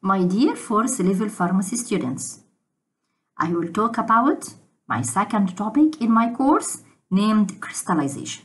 My dear fourth level pharmacy students, I will talk about my second topic in my course named crystallization.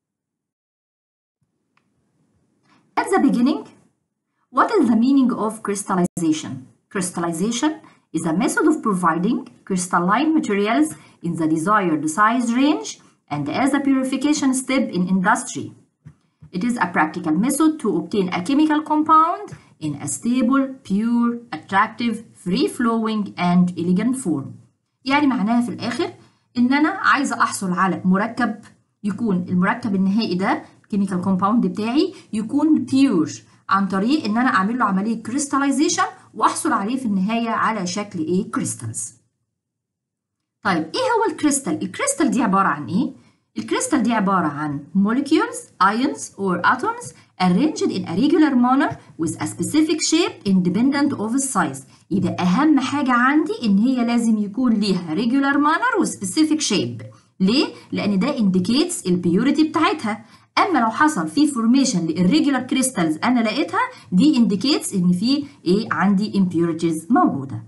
At the beginning, what is the meaning of crystallization? Crystallization is a method of providing crystalline materials in the desired size range and as a purification step in industry. It is a practical method to obtain a chemical compound in a stable, pure, attractive, free-flowing and elegant form. يعني معناها في الآخر إن أنا عايزة أحصل على مركب يكون المركب النهائي ده الكيميكال كومباوند بتاعي يكون بيور عن طريق إن أنا أعمل له عملية كريستاليزيشن وأحصل عليه في النهاية على شكل إيه؟ كريستالز. طيب إيه هو الكريستال؟ الكريستال دي عبارة عن إيه؟ الكريستال دي عبارة عن molecules, ions or atoms arranged in a regular manner with a specific shape independent of its size. يبقى أهم حاجة عندي إن هي لازم يكون ليها regular manner و specific shape. ليه؟ لأن ده indicates البيوريتي بتاعتها. أما لو حصل في formation للريجولار كريستالز أنا لقيتها دي indicates إن في إيه عندي impurities موجودة.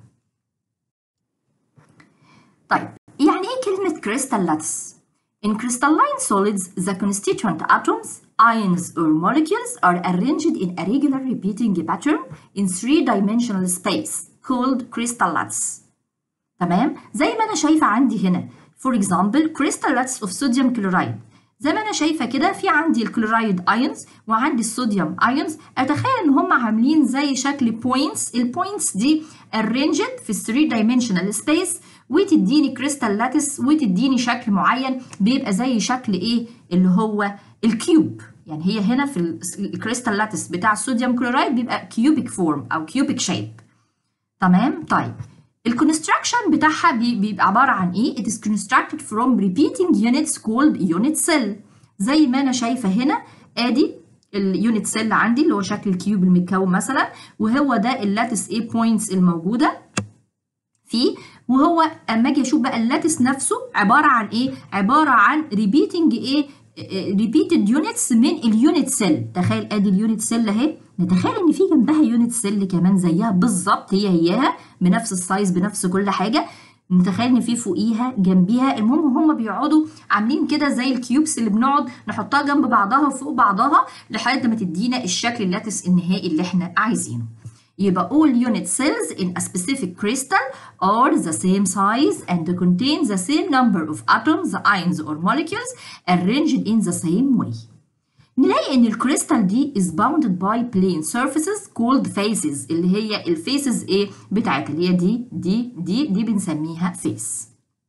طيب يعني إيه كلمة crystal lattice؟ In crystalline solids, the constituent atoms, ions or molecules are arranged in a regular repeating pattern in three-dimensional space called crystal lattice. تمام؟ زي ما أنا شايفة عندي هنا. For example, crystal lattice of sodium chloride. زي ما أنا شايفة كده في عندي الكلورايد ايونز وعندي الصوديوم ايونز أتخيل إن هم عاملين زي شكل بوينتس البوينتس دي arranged في 3 dimensional space وتديني كريستال لاتس وتديني شكل معين بيبقى زي شكل ايه اللي هو الكيوب يعني هي هنا في الكريستال لاتس بتاع الصوديوم كلورايد بيبقى كيوبيك فورم او كيوبيك شيب تمام طيب الكونستراكشن بتاعها بيبقى عباره عن ايه it is constructed from repeating units called unit cell زي ما انا شايفه هنا ادي اليونت سيل عندي اللي هو شكل الكيوب المتكون مثلا وهو ده اللاتس ايه بوينتس الموجوده فيه وهو اما اجي اشوف بقى اللاتس نفسه عباره عن ايه عباره عن ريبيتنج ايه ريبيتد يونتس من اليونت سيل تخيل ادي اليونت سيل اهي نتخيل ان في جنبها يونت سيل كمان زيها بالظبط هي هياها بنفس السايز بنفس كل حاجه نتخيل ان في فوقيها جنبيها المهم هم بيقعدوا عاملين كده زي الكيوبس اللي بنقعد نحطها جنب بعضها وفوق بعضها لحد ما تدينا الشكل اللاتس النهائي اللي احنا عايزينه يبقى all unit cells in a specific crystal are the same size and contain the same number of atoms, ions or molecules arranged in the same way. نلاقي ان الكريستال دي is bounded by plane surfaces called faces اللي هي الفيسز ايه بتاعتها اللي هي دي دي دي دي بنسميها فيس.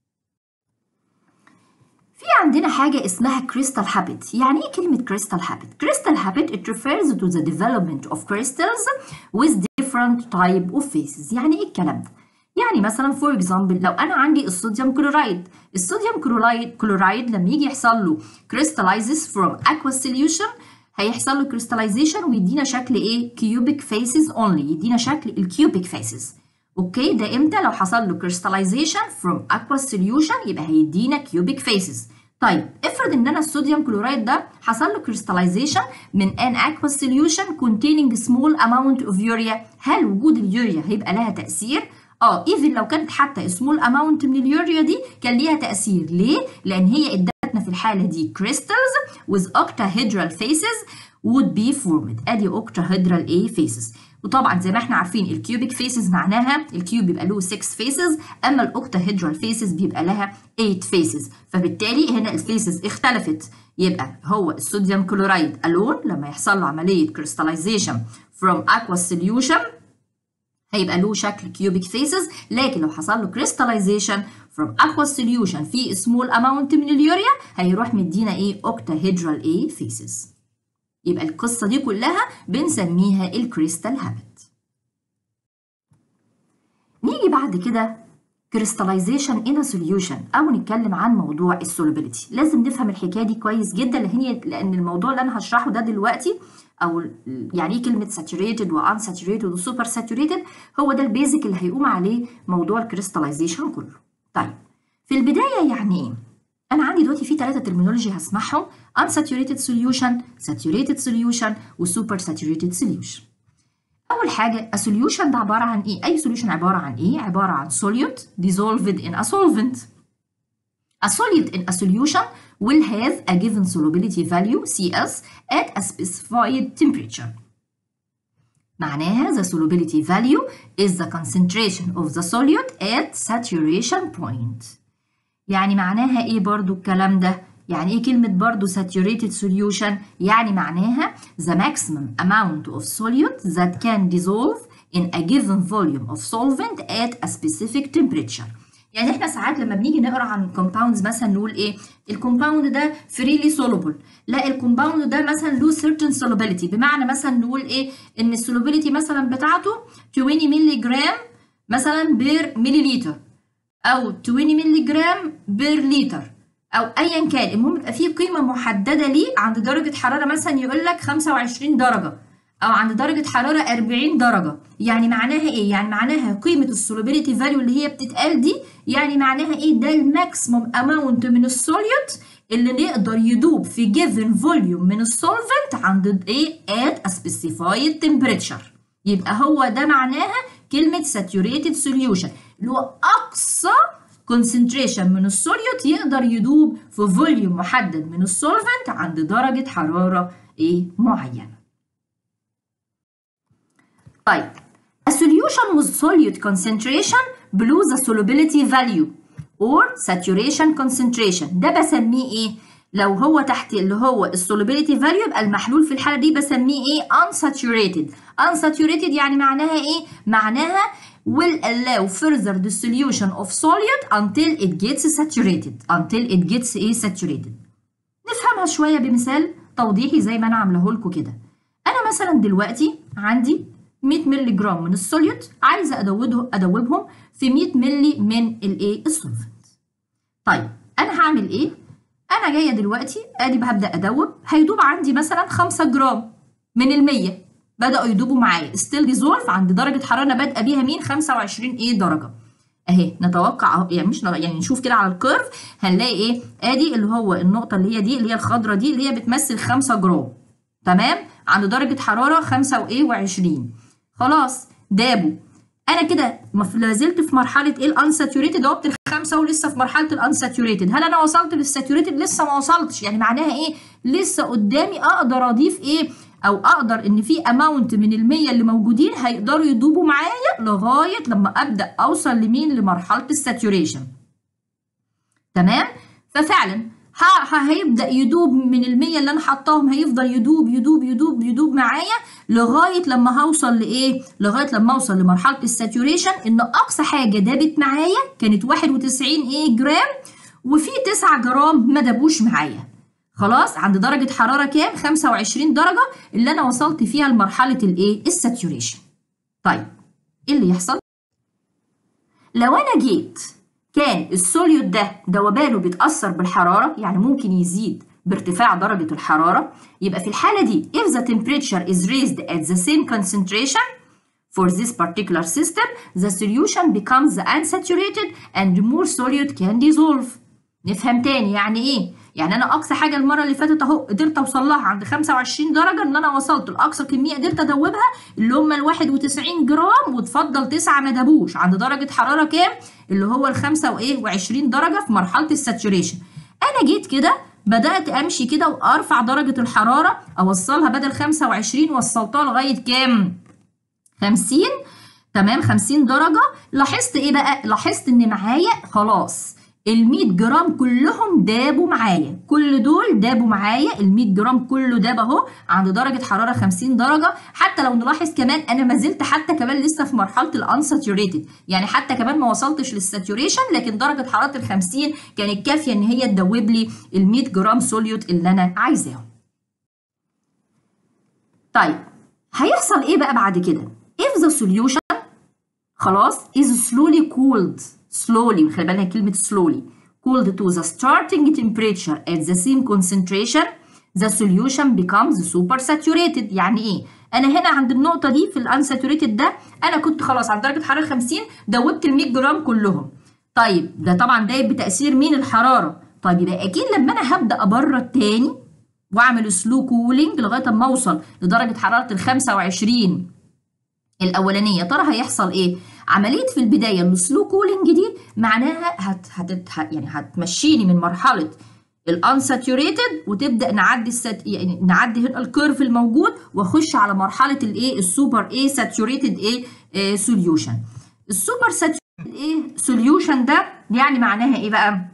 في عندنا حاجة اسمها crystal habit يعني ايه كلمة crystal habit؟ crystal habit it refers to the development of crystals with different type of faces يعني ايه الكلام ده؟ يعني مثلا فور اكزامبل لو انا عندي الصوديوم كلورايد الصوديوم كلورايد كلورايد لما يجي يحصل له crystallizes from aqueous solution هيحصل له crystallization ويدينا شكل ايه cubic faces only يدينا شكل الكيوبيك faces اوكي ده امتى لو حصل له crystallization from aqueous solution يبقى هيدينا cubic faces طيب افرض ان انا الصوديوم كلورايد ده حصل له crystallization من an aqueous solution containing small amount of urea هل وجود اليوريا هيبقى لها تأثير؟ اه ايفن لو كانت حتى سمول اماونت من اليوريا دي كان ليها تأثير ليه؟ لأن هي ادتنا في الحالة دي crystals with octahedral faces would be formed ادي octahedral ايه faces وطبعا زي ما احنا عارفين الكيوبيك فيسز معناها الكيوب بيبقى له 6 فيسز اما الاوكتاهيدرال فيسز بيبقى لها 8 فيسز فبالتالي هنا الفيسز اختلفت يبقى هو الصوديوم كلورايد الون لما يحصل له عمليه كريستاليزيشن from aqueous solution هيبقى له شكل كيوبيك فيسز لكن لو حصل له كريستاليزيشن from aqueous solution في small amount من اليوريا هيروح مدينا ايه اوكتاهيدرال ايه فيسز يبقى القصة دي كلها بنسميها الكريستال هابت نيجي بعد كده كريستاليزيشن in a solution أو نتكلم عن موضوع السولوبيليتي لازم نفهم الحكاية دي كويس جدا لأن هي لأن الموضوع اللي أنا هشرحه ده دلوقتي أو يعني إيه كلمة saturated و unsaturated و super saturated هو ده البيزك اللي هيقوم عليه موضوع الكريستاليزيشن كله طيب في البداية يعني إيه؟ أنا عندي دلوقتي في ثلاثة ترمينولوجي هسمعهم unsaturated solution, saturated solution و super saturated solution. اول حاجه a solution ده عباره عن ايه اي solution عباره عن ايه عباره عن solute dissolved in a solvent a solute in a solution will have a given solubility value CS at a specified temperature معناها the solubility value is the concentration of the solute at saturation point يعني معناها ايه برضو الكلام ده يعني ايه كلمة برضو saturated solution يعني معناها the maximum amount of solute that can dissolve in a given volume of solvent at a specific temperature يعني احنا ساعات لما بنيجي نقرا عن compounds مثلا نقول ايه الكومباوند ده freely soluble لا الكومباوند ده مثلا له certain solubility بمعنى مثلا نقول ايه ان السولوبيليتي مثلا بتاعته 20 مللي جرام مثلا بير مليليتر او 20 مللي جرام بير لتر او ايا كان المهم يبقى في قيمه محدده ليه عند درجه حراره مثلا يقول لك 25 درجه او عند درجه حراره 40 درجه يعني معناها ايه يعني معناها قيمه السولوبيليتي فاليو اللي هي بتتقال دي يعني معناها ايه ده الماكسيموم اماونت من السوليوت اللي نقدر يدوب في جيفن فوليوم من السولفنت عند ايه at a specified temperature يبقى هو ده معناها كلمه saturated solution اللي هو اقصى concentration من السوليوت يقدر يدوب في فوليوم محدد من السولفنت عند درجه حراره ايه معينه طيب a solution with solute concentration below the solubility value or saturation concentration ده بسميه ايه لو هو تحت اللي هو السولوبيليتي فاليو يبقى المحلول في الحاله دي بسميه ايه unsaturated unsaturated يعني معناها ايه معناها will allow further dissolution of solute until it gets saturated until it gets ايه saturated نفهمها شويه بمثال توضيحي زي ما انا عامله لكم كده انا مثلا دلوقتي عندي 100 مللي جرام من السوليوت عايزه ادوبهم ادوبهم في 100 مللي من الايه السولفنت طيب انا هعمل ايه انا جايه دلوقتي ادي هبدا ادوب هيدوب عندي مثلا 5 جرام من ال 100 بداوا يدوبوا معايا ستيل ديزولف عند درجه حراره انا بادئه بيها مين 25 ايه درجه اهي نتوقع اهو يعني مش يعني نشوف كده على الكيرف هنلاقي ايه ادي اللي هو النقطه اللي هي دي اللي هي الخضره دي اللي هي بتمثل 5 جرام تمام عند درجه حراره 25 خلاص دابوا انا كده لا زلت في مرحله ايه الانساتوريتد اهو الخمسه ولسه في مرحله الانساتوريتد هل انا وصلت للساتوريتد لسه ما وصلتش يعني معناها ايه لسه قدامي اقدر اضيف ايه او اقدر ان في اماونت من ال100 اللي موجودين هيقدروا يدوبوا معايا لغايه لما ابدا اوصل لمين لمرحله الساتوريشن تمام ففعلا هيبدا يدوب من ال100 اللي انا حطاهم هيفضل يدوب يدوب يدوب يدوب معايا لغايه لما هوصل لايه لغايه لما اوصل لمرحله الساتوريشن ان اقصى حاجه دابت معايا كانت 91 ايه جرام وفي 9 جرام ما دابوش معايا خلاص عند درجه حراره كام 25 درجه اللي انا وصلت فيها لمرحله الايه الساتوريشن طيب ايه اللي يحصل لو انا جيت كان السوليوت ده دوبانه بيتاثر بالحراره يعني ممكن يزيد بارتفاع درجة الحرارة يبقى في الحالة دي if the temperature is raised at the same concentration for this particular system the solution becomes unsaturated and more solute can dissolve نفهم تاني يعني ايه يعني انا اقصى حاجه المره اللي فاتت اهو قدرت اوصل لها عند 25 درجه ان انا وصلت لاقصى كميه قدرت ادوبها اللي هم ال 91 جرام وتفضل 9 ما دابوش عند درجه حراره كام اللي هو ال 25 درجه في مرحله الساتوريشن انا جيت كده بدات امشي كده وارفع درجه الحراره اوصلها بدل 25 وصلتها لغايه كام 50 تمام 50 درجه لاحظت ايه بقى لاحظت ان معايا خلاص ال 100 جرام كلهم دابوا معايا كل دول دابوا معايا ال 100 جرام كله داب اهو عند درجه حراره 50 درجه حتى لو نلاحظ كمان انا ما زلت حتى كمان لسه في مرحله الانساتوريتد يعني حتى كمان ما وصلتش للساتوريشن لكن درجه حراره ال 50 كانت كافيه ان هي تدوب لي ال 100 جرام سوليوت اللي انا عايزاهم طيب هيحصل ايه بقى بعد كده if the solution خلاص is slowly cooled slowly خلي بالنا كلمة slowly cooled to the starting temperature at the same concentration the solution becomes super saturated يعني ايه؟ انا هنا عند النقطة دي في الانساتوريتد ده انا كنت خلاص عند درجة حرارة 50 دوبت ال 100 جرام كلهم طيب ده طبعا ده بتأثير مين الحرارة طيب يبقى اكيد لما انا هبدأ ابرد تاني واعمل سلو كولينج لغاية اما اوصل لدرجة حرارة ال 25 الاولانيه يا ترى هيحصل ايه عمليه في البدايه السلو كولينج دي معناها هت هت يعني هتمشيني من مرحله الانساتوريتد وتبدا نعدي السات يعني نعدي هنا الكيرف الموجود واخش على مرحله الايه السوبر ايه ساتوريتد ايه سوليوشن السوبر ساتوريتد ايه سوليوشن ده يعني معناها ايه بقى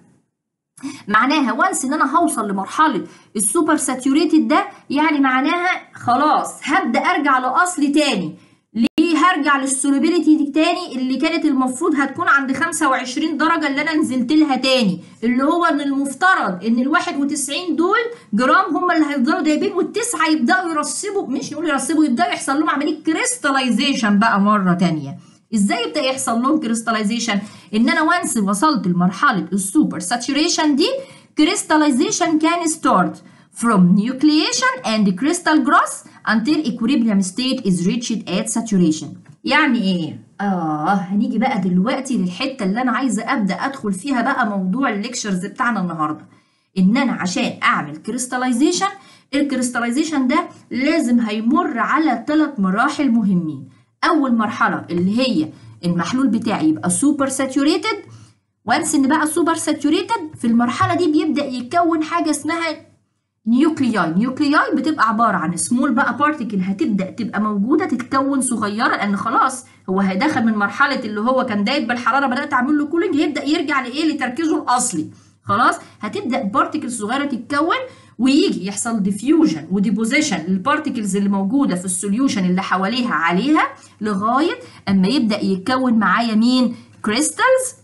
معناها وانس ان انا هوصل لمرحله السوبر ساتوريتد ده يعني معناها خلاص هبدا ارجع لاصلي تاني ليه هرجع للسولوبيليتي دي تاني اللي كانت المفروض هتكون عند 25 درجه اللي انا نزلت لها تاني اللي هو ان المفترض ان ال 91 دول جرام هم اللي هيفضلوا دايبين والتسعه يبداوا يرسبوا مش نقول يرسبوا يبداوا يحصل لهم عمليه كريستاليزيشن بقى مره تانيه ازاي يبدا يحصل لهم كريستاليزيشن ان انا وانس وصلت لمرحله السوبر ساتوريشن دي كريستاليزيشن كان ستارت from nucleation and crystal growth until equilibrium state is reached at saturation يعني ايه اه هنيجي بقى دلوقتي للحته اللي انا عايزه ابدا ادخل فيها بقى موضوع الليكشرز بتاعنا النهارده ان انا عشان اعمل كريستاليزيشن الكريستاليزيشن ده لازم هيمر على ثلاث مراحل مهمين اول مرحله اللي هي المحلول بتاعي يبقى سوبر ساتوريتد وانس ان بقى سوبر ساتوريتد في المرحله دي بيبدا يتكون حاجه اسمها نيوكلياي نيوكلياي بتبقى عباره عن سمول بقى بارتيكل هتبدا تبقى موجوده تتكون صغيره لان خلاص هو هيدخل من مرحله اللي هو كان دايب بالحراره بدات اعمل له كولينج هيبدا يرجع لايه لتركيزه الاصلي خلاص هتبدا بارتيكل صغيره تتكون ويجي يحصل ديفيوجن وديبوزيشن للبارتيكلز اللي موجوده في السوليوشن اللي حواليها عليها لغايه اما يبدا يتكون معايا مين كريستالز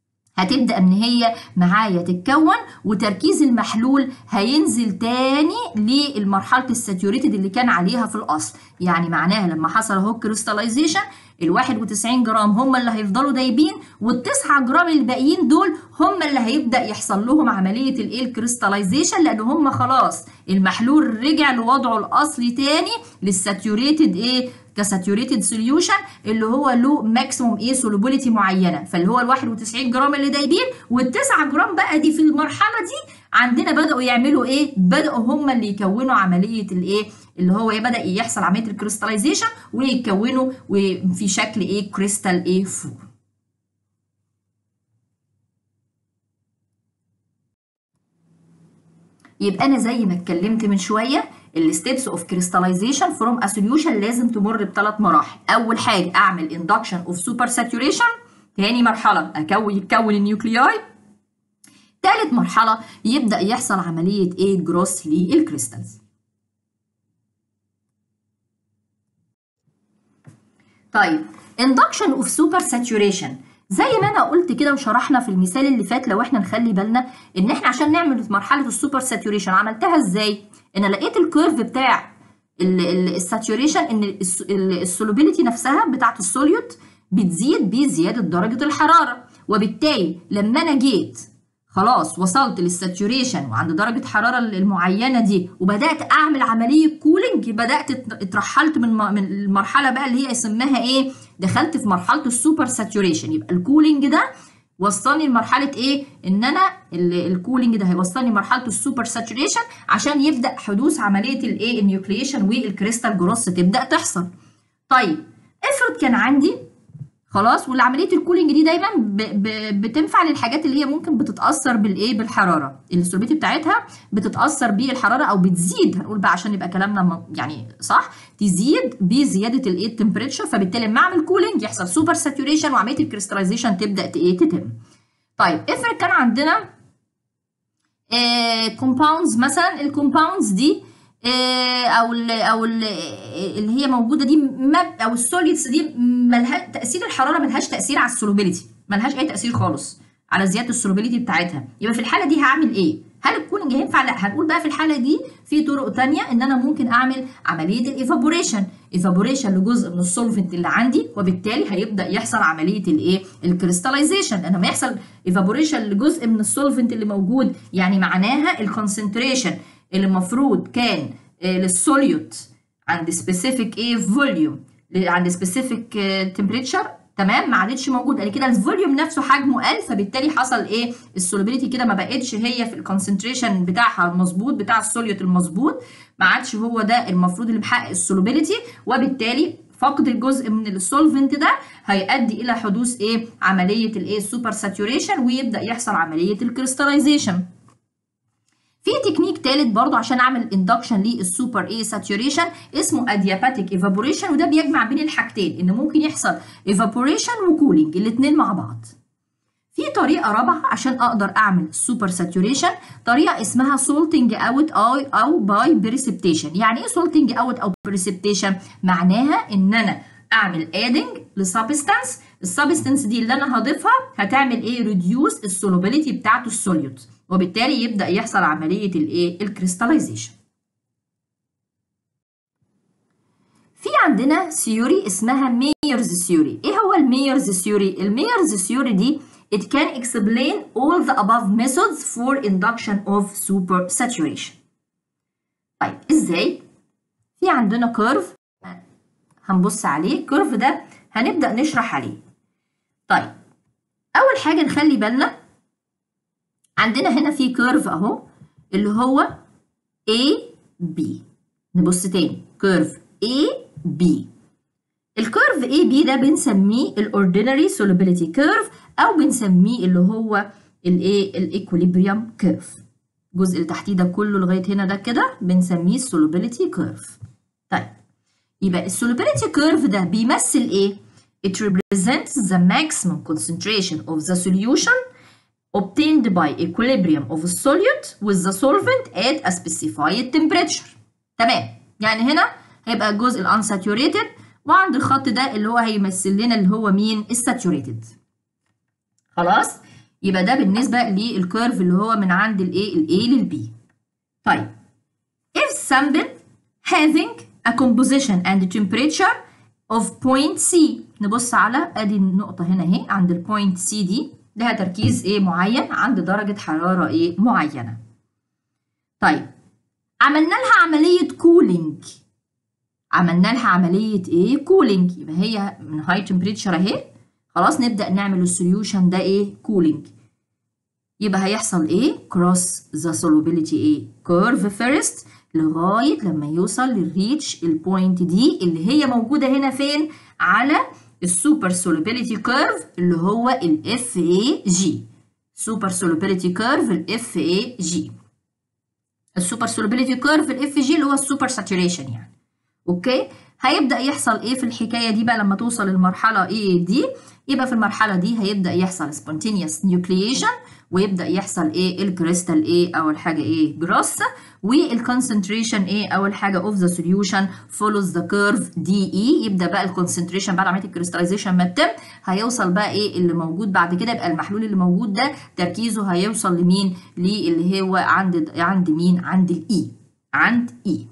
هتبدا ان هي معايا تتكون وتركيز المحلول هينزل تاني للمرحله الساتوريتد اللي كان عليها في الاصل يعني معناها لما حصل اهو كريستاليزيشن ال 91 جرام هم اللي هيفضلوا دايبين وال 9 جرام الباقيين دول هم اللي هيبدا يحصل لهم عمليه الايه الكريستاليزيشن لان هم خلاص المحلول رجع لوضعه الاصلي تاني للساتوريتد ايه كساتوريتد سوليوشن اللي هو له ماكسيموم ايه سولوبيليتي معينه فاللي هو ال 91 جرام اللي دايبين وال 9 جرام بقى دي في المرحله دي عندنا بداوا يعملوا ايه بداوا هم اللي يكونوا عمليه الايه اللي هو ايه بدا يحصل عمليه الكريستاليزيشن ويتكونوا في شكل ايه كريستال ايه فور يبقى انا زي ما اتكلمت من شويه الستبس اوف كريستاليزيشن فروم ا سوليوشن لازم تمر بثلاث مراحل اول حاجه اعمل اندكشن اوف سوبر ساتوريشن تاني مرحله اكون يتكون النيوكلياي ثالث مرحله يبدا يحصل عمليه ايه جروس للكريستالز طيب induction of super saturation زي ما انا قلت كده وشرحنا في المثال اللي فات لو احنا نخلي بالنا ان احنا عشان نعمل مرحله السوبر ساتوريشن عملتها ازاي انا لقيت الكيرف بتاع الساتوريشن ان السولوبيليتي نفسها بتاعت السوليوت بتزيد بزياده درجه الحراره وبالتالي لما انا جيت خلاص وصلت للساتوريشن وعند درجه حراره المعينه دي وبدات اعمل عمليه كولينج بدات اترحلت من من المرحله بقى اللي هي اسمها ايه دخلت في مرحله السوبر ساتوريشن يبقى الكولينج ده وصلني لمرحله ايه ان انا الكولينج ده هيوصلني لمرحله السوبر ساتوريشن عشان يبدا حدوث عمليه الايه النيوكليشن والكريستال جروس تبدا تحصل طيب افرض كان عندي خلاص والعمليه الكولينج دي دايما ب ب بتنفع للحاجات اللي هي ممكن بتتاثر بالايه بالحراره السولبيتي بتاعتها بتتاثر بالحراره او بتزيد هنقول بقى عشان يبقى كلامنا يعني صح تزيد بزياده الايه التمبريتشر فبالتالي لما اعمل كولينج يحصل سوبر ساتوريشن وعمليه الكريستاليزيشن تبدا ايه تتم طيب افرض كان عندنا كومباوندز مثلا الكومباوندز دي او ال او ال اللي هي موجوده دي ما او السوليدز دي ملها تاثير الحراره ملهاش تاثير على السولوبيليتي ملهاش اي تاثير خالص على زياده السولوبيليتي بتاعتها يبقى في الحاله دي هعمل ايه هل الكولينج هينفع لا هنقول بقى في الحاله دي في طرق تانية ان انا ممكن اعمل عمليه الايفابوريشن ايفابوريشن لجزء من السولفنت اللي عندي وبالتالي هيبدا يحصل عمليه الايه الكريستاليزيشن لما يحصل ايفابوريشن لجزء من السولفنت اللي موجود يعني معناها الكونسنتريشن اللي المفروض كان للسوليوت عند سبيسيفيك ايه فوليوم عند سبيسيفيك تمبريتشر تمام ما عادتش موجود يعني كده الفوليوم نفسه حجمه قل فبالتالي حصل ايه السولوبيليتي كده ما بقتش هي في الكونسنتريشن بتاعها المظبوط بتاع السوليوت المظبوط ما عادش هو ده المفروض اللي محقق السولوبيليتي وبالتالي فقد الجزء من السولفنت ده هيؤدي الى حدوث ايه عمليه الايه السوبر ساتوريشن ويبدا يحصل عمليه الكريستاليزيشن في تكنيك تالت برضو عشان اعمل اندكشن للسوبر ايه ساتوريشن اسمه ادياباتيك ايفابوريشن وده بيجمع بين الحاجتين ان ممكن يحصل ايفابوريشن وكولينج الاثنين مع بعض في طريقة رابعة عشان أقدر أعمل سوبر ساتوريشن طريقة اسمها سولتنج أوت أو أو باي بريسبتيشن يعني إيه سولتنج أوت أو بريسبتيشن؟ معناها إن أنا أعمل ادنج لسبستانس السبستانس دي اللي أنا هضيفها هتعمل إيه ريديوس السولوبيليتي بتاعته السوليوت وبالتالي يبدأ يحصل عملية الإيه الكريستاليزيشن في عندنا ثيوري اسمها ميرز ثيوري ايه هو الميرز ثيوري الميرز ثيوري دي it can explain all the above methods for induction of supersaturation طيب ازاي في عندنا كيرف هنبص عليه الكيرف ده هنبدا نشرح عليه طيب اول حاجه نخلي بالنا عندنا هنا في كيرف اهو اللي هو A B نبص تاني كيرف A B الكيرف A B ده بنسميه الاوردينري solubility كيرف او بنسميه اللي هو الايه الايكوليبريم كيرف الجزء اللي تحتيه ده كله لغايه هنا ده كده بنسميه السولوبيليتي كيرف طيب يبقى السولوبيليتي كيرف ده بيمثل ايه it represents the maximum concentration of the solution obtained by equilibrium of a solute with the solvent at a specified temperature تمام يعني هنا هيبقى الجزء الانساتوريتد وعند الخط ده اللي هو هيمثل لنا اللي هو مين الساتوريتد خلاص يبقى ده بالنسبه للكيرف اللي هو من عند الايه الاي للبي طيب if sample having a composition and temperature of point C نبص على ادي النقطه هنا اهي عند البوينت C دي لها تركيز ايه معين عند درجه حراره ايه معينه طيب عملنا لها عمليه كولينج عملنا لها عمليه ايه كولينج يبقى هي من هاي تمبريتشر اهي خلاص نبدا نعمل السوليوشن ده ايه كولينج يبقى هيحصل ايه كروس ذا solubility ايه كيرف فيرست لغايه لما يوصل للريتش البوينت دي اللي هي موجوده هنا فين على السوبر solubility كيرف اللي هو الاف اي جي سوبر solubility كيرف الاف اي جي السوبر solubility كيرف الاف جي اللي هو السوبر ساتوريشن يعني اوكي هيبدا يحصل ايه في الحكايه دي بقى لما توصل المرحله ايه دي يبقى في المرحله دي هيبدا يحصل spontaneous nucleation ويبدا يحصل ايه الكريستال ايه اول حاجه ايه جروس والكونسنتريشن ايه اول حاجه اوف ذا سوليوشن فولوز ذا كيرف دي اي يبدا بقى الكونسنتريشن بعد عمليه الكريستاليزيشن ما تتم هيوصل بقى ايه اللي موجود بعد كده يبقى المحلول اللي موجود ده تركيزه هيوصل لمين للي هو عند عند مين عند الاي عند اي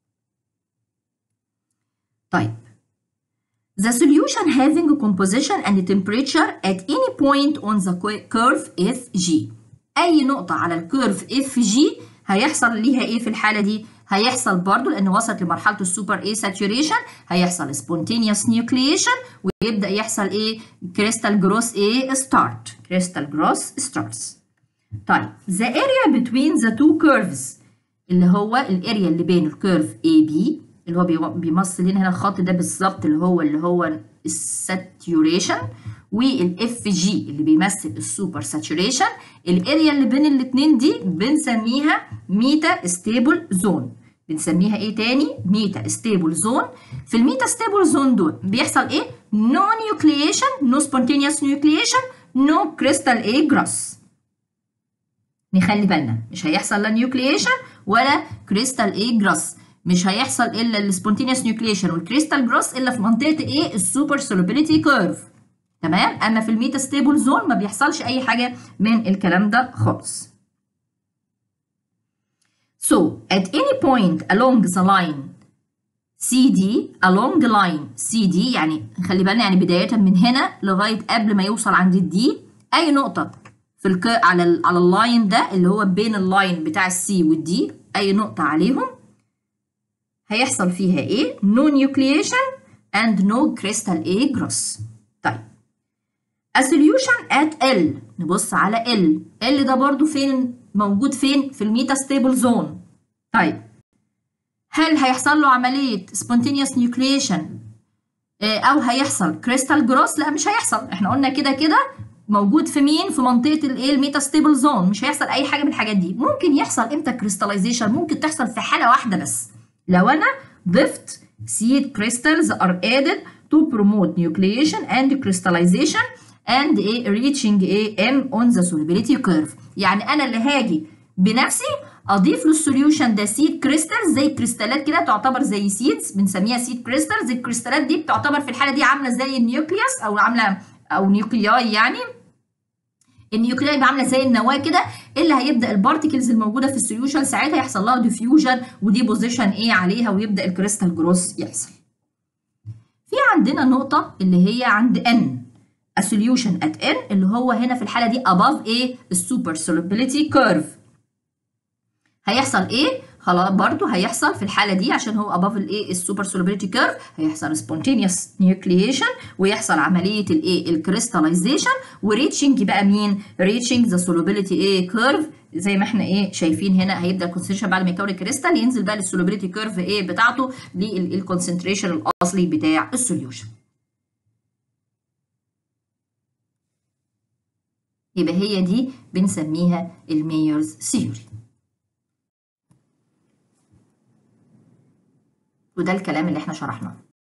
طيب The solution having a composition and temperature at any point on the curve FG. أي نقطة على الكيرف FG هيحصل ليها إيه في الحالة دي؟ هيحصل برضو لأن وصلت لمرحلة السوبر A saturation هيحصل spontaneous nucleation ويبدأ يحصل إيه؟ crystal growth إيه start. crystal growth starts. طيب the area between the two curves اللي هو الاريا اللي بين الكيرف AB اللي هو بيمثل لنا هنا الخط ده بالظبط اللي هو اللي هو الساتوريشن والاف جي اللي بيمثل السوبر ساتوريشن الاريا اللي بين الاثنين دي بنسميها ميتا ستيبل زون بنسميها ايه تاني ميتا ستيبل زون في الميتا ستيبل زون دول بيحصل ايه نو نيوكليشن نو سبونتينيوس نيوكليشن نو كريستال ايه جراس نخلي بالنا مش هيحصل لا نيوكليشن ولا كريستال ايه جراس مش هيحصل الا السبونتينيوس نيوكليشن والكريستال جروس الا في منطقه ايه السوبر سولوبيليتي كيرف تمام اما في الميتا ستيبل زون ما بيحصلش اي حاجه من الكلام ده خالص So, at any point along the line CD along the line CD يعني خلي بالنا يعني بداية من هنا لغاية قبل ما يوصل عند الدي أي نقطة في الك... على ال... على اللاين ده اللي هو بين اللاين بتاع السي والدي أي نقطة عليهم هيحصل فيها ايه؟ no nucleation and no crystal A gross. طيب a solution at L نبص على L L ده برضو فين موجود فين؟ في الميتا ستيبل زون. طيب هل هيحصل له عملية spontaneous nucleation او هيحصل كريستال جروس لا مش هيحصل احنا قلنا كده كده موجود في مين في منطقه الايه الميتاستيبل زون مش هيحصل اي حاجه من الحاجات دي ممكن يحصل امتى كريستاليزيشن ممكن تحصل في حاله واحده بس لو انا ضفت seed crystals are added to promote nucleation and crystallization and a reaching a m on the solubility curve يعني انا اللي هاجي بنفسي اضيف له السوليوشن ده سيد كريستالز زي كريستالات كده تعتبر زي سيدز بنسميها سيد كريستالز الكريستالات دي بتعتبر في الحاله دي عامله زي النيوكليوس او عامله او نيوكلياي يعني النيوكلياي يبقى عامله زي النواه كده اللي هيبدا البارتكلز الموجوده في السوليوشن ساعتها يحصل لها ديفيوجن وديبوزيشن ايه عليها ويبدا الكريستال جروس يحصل. في عندنا نقطه اللي هي عند ان a solution at n اللي هو هنا في الحاله دي above ايه السوبر solubility curve هيحصل ايه خلاص برضو هيحصل في الحاله دي عشان هو above الايه السوبر solubility curve هيحصل spontaneous nucleation ويحصل عمليه الايه الكريستاليزيشن وريتشنج بقى مين ريتشنج ذا solubility ايه curve زي ما احنا ايه شايفين هنا هيبدا الكونسنتريشن بعد ما يكون الكريستال ينزل بقى للسولوبيليتي كيرف ايه بتاعته للكونسنتريشن الاصلي بتاع السوليوشن يبقى هي دي بنسميها الميرز ثيوري وده الكلام اللي احنا شرحناه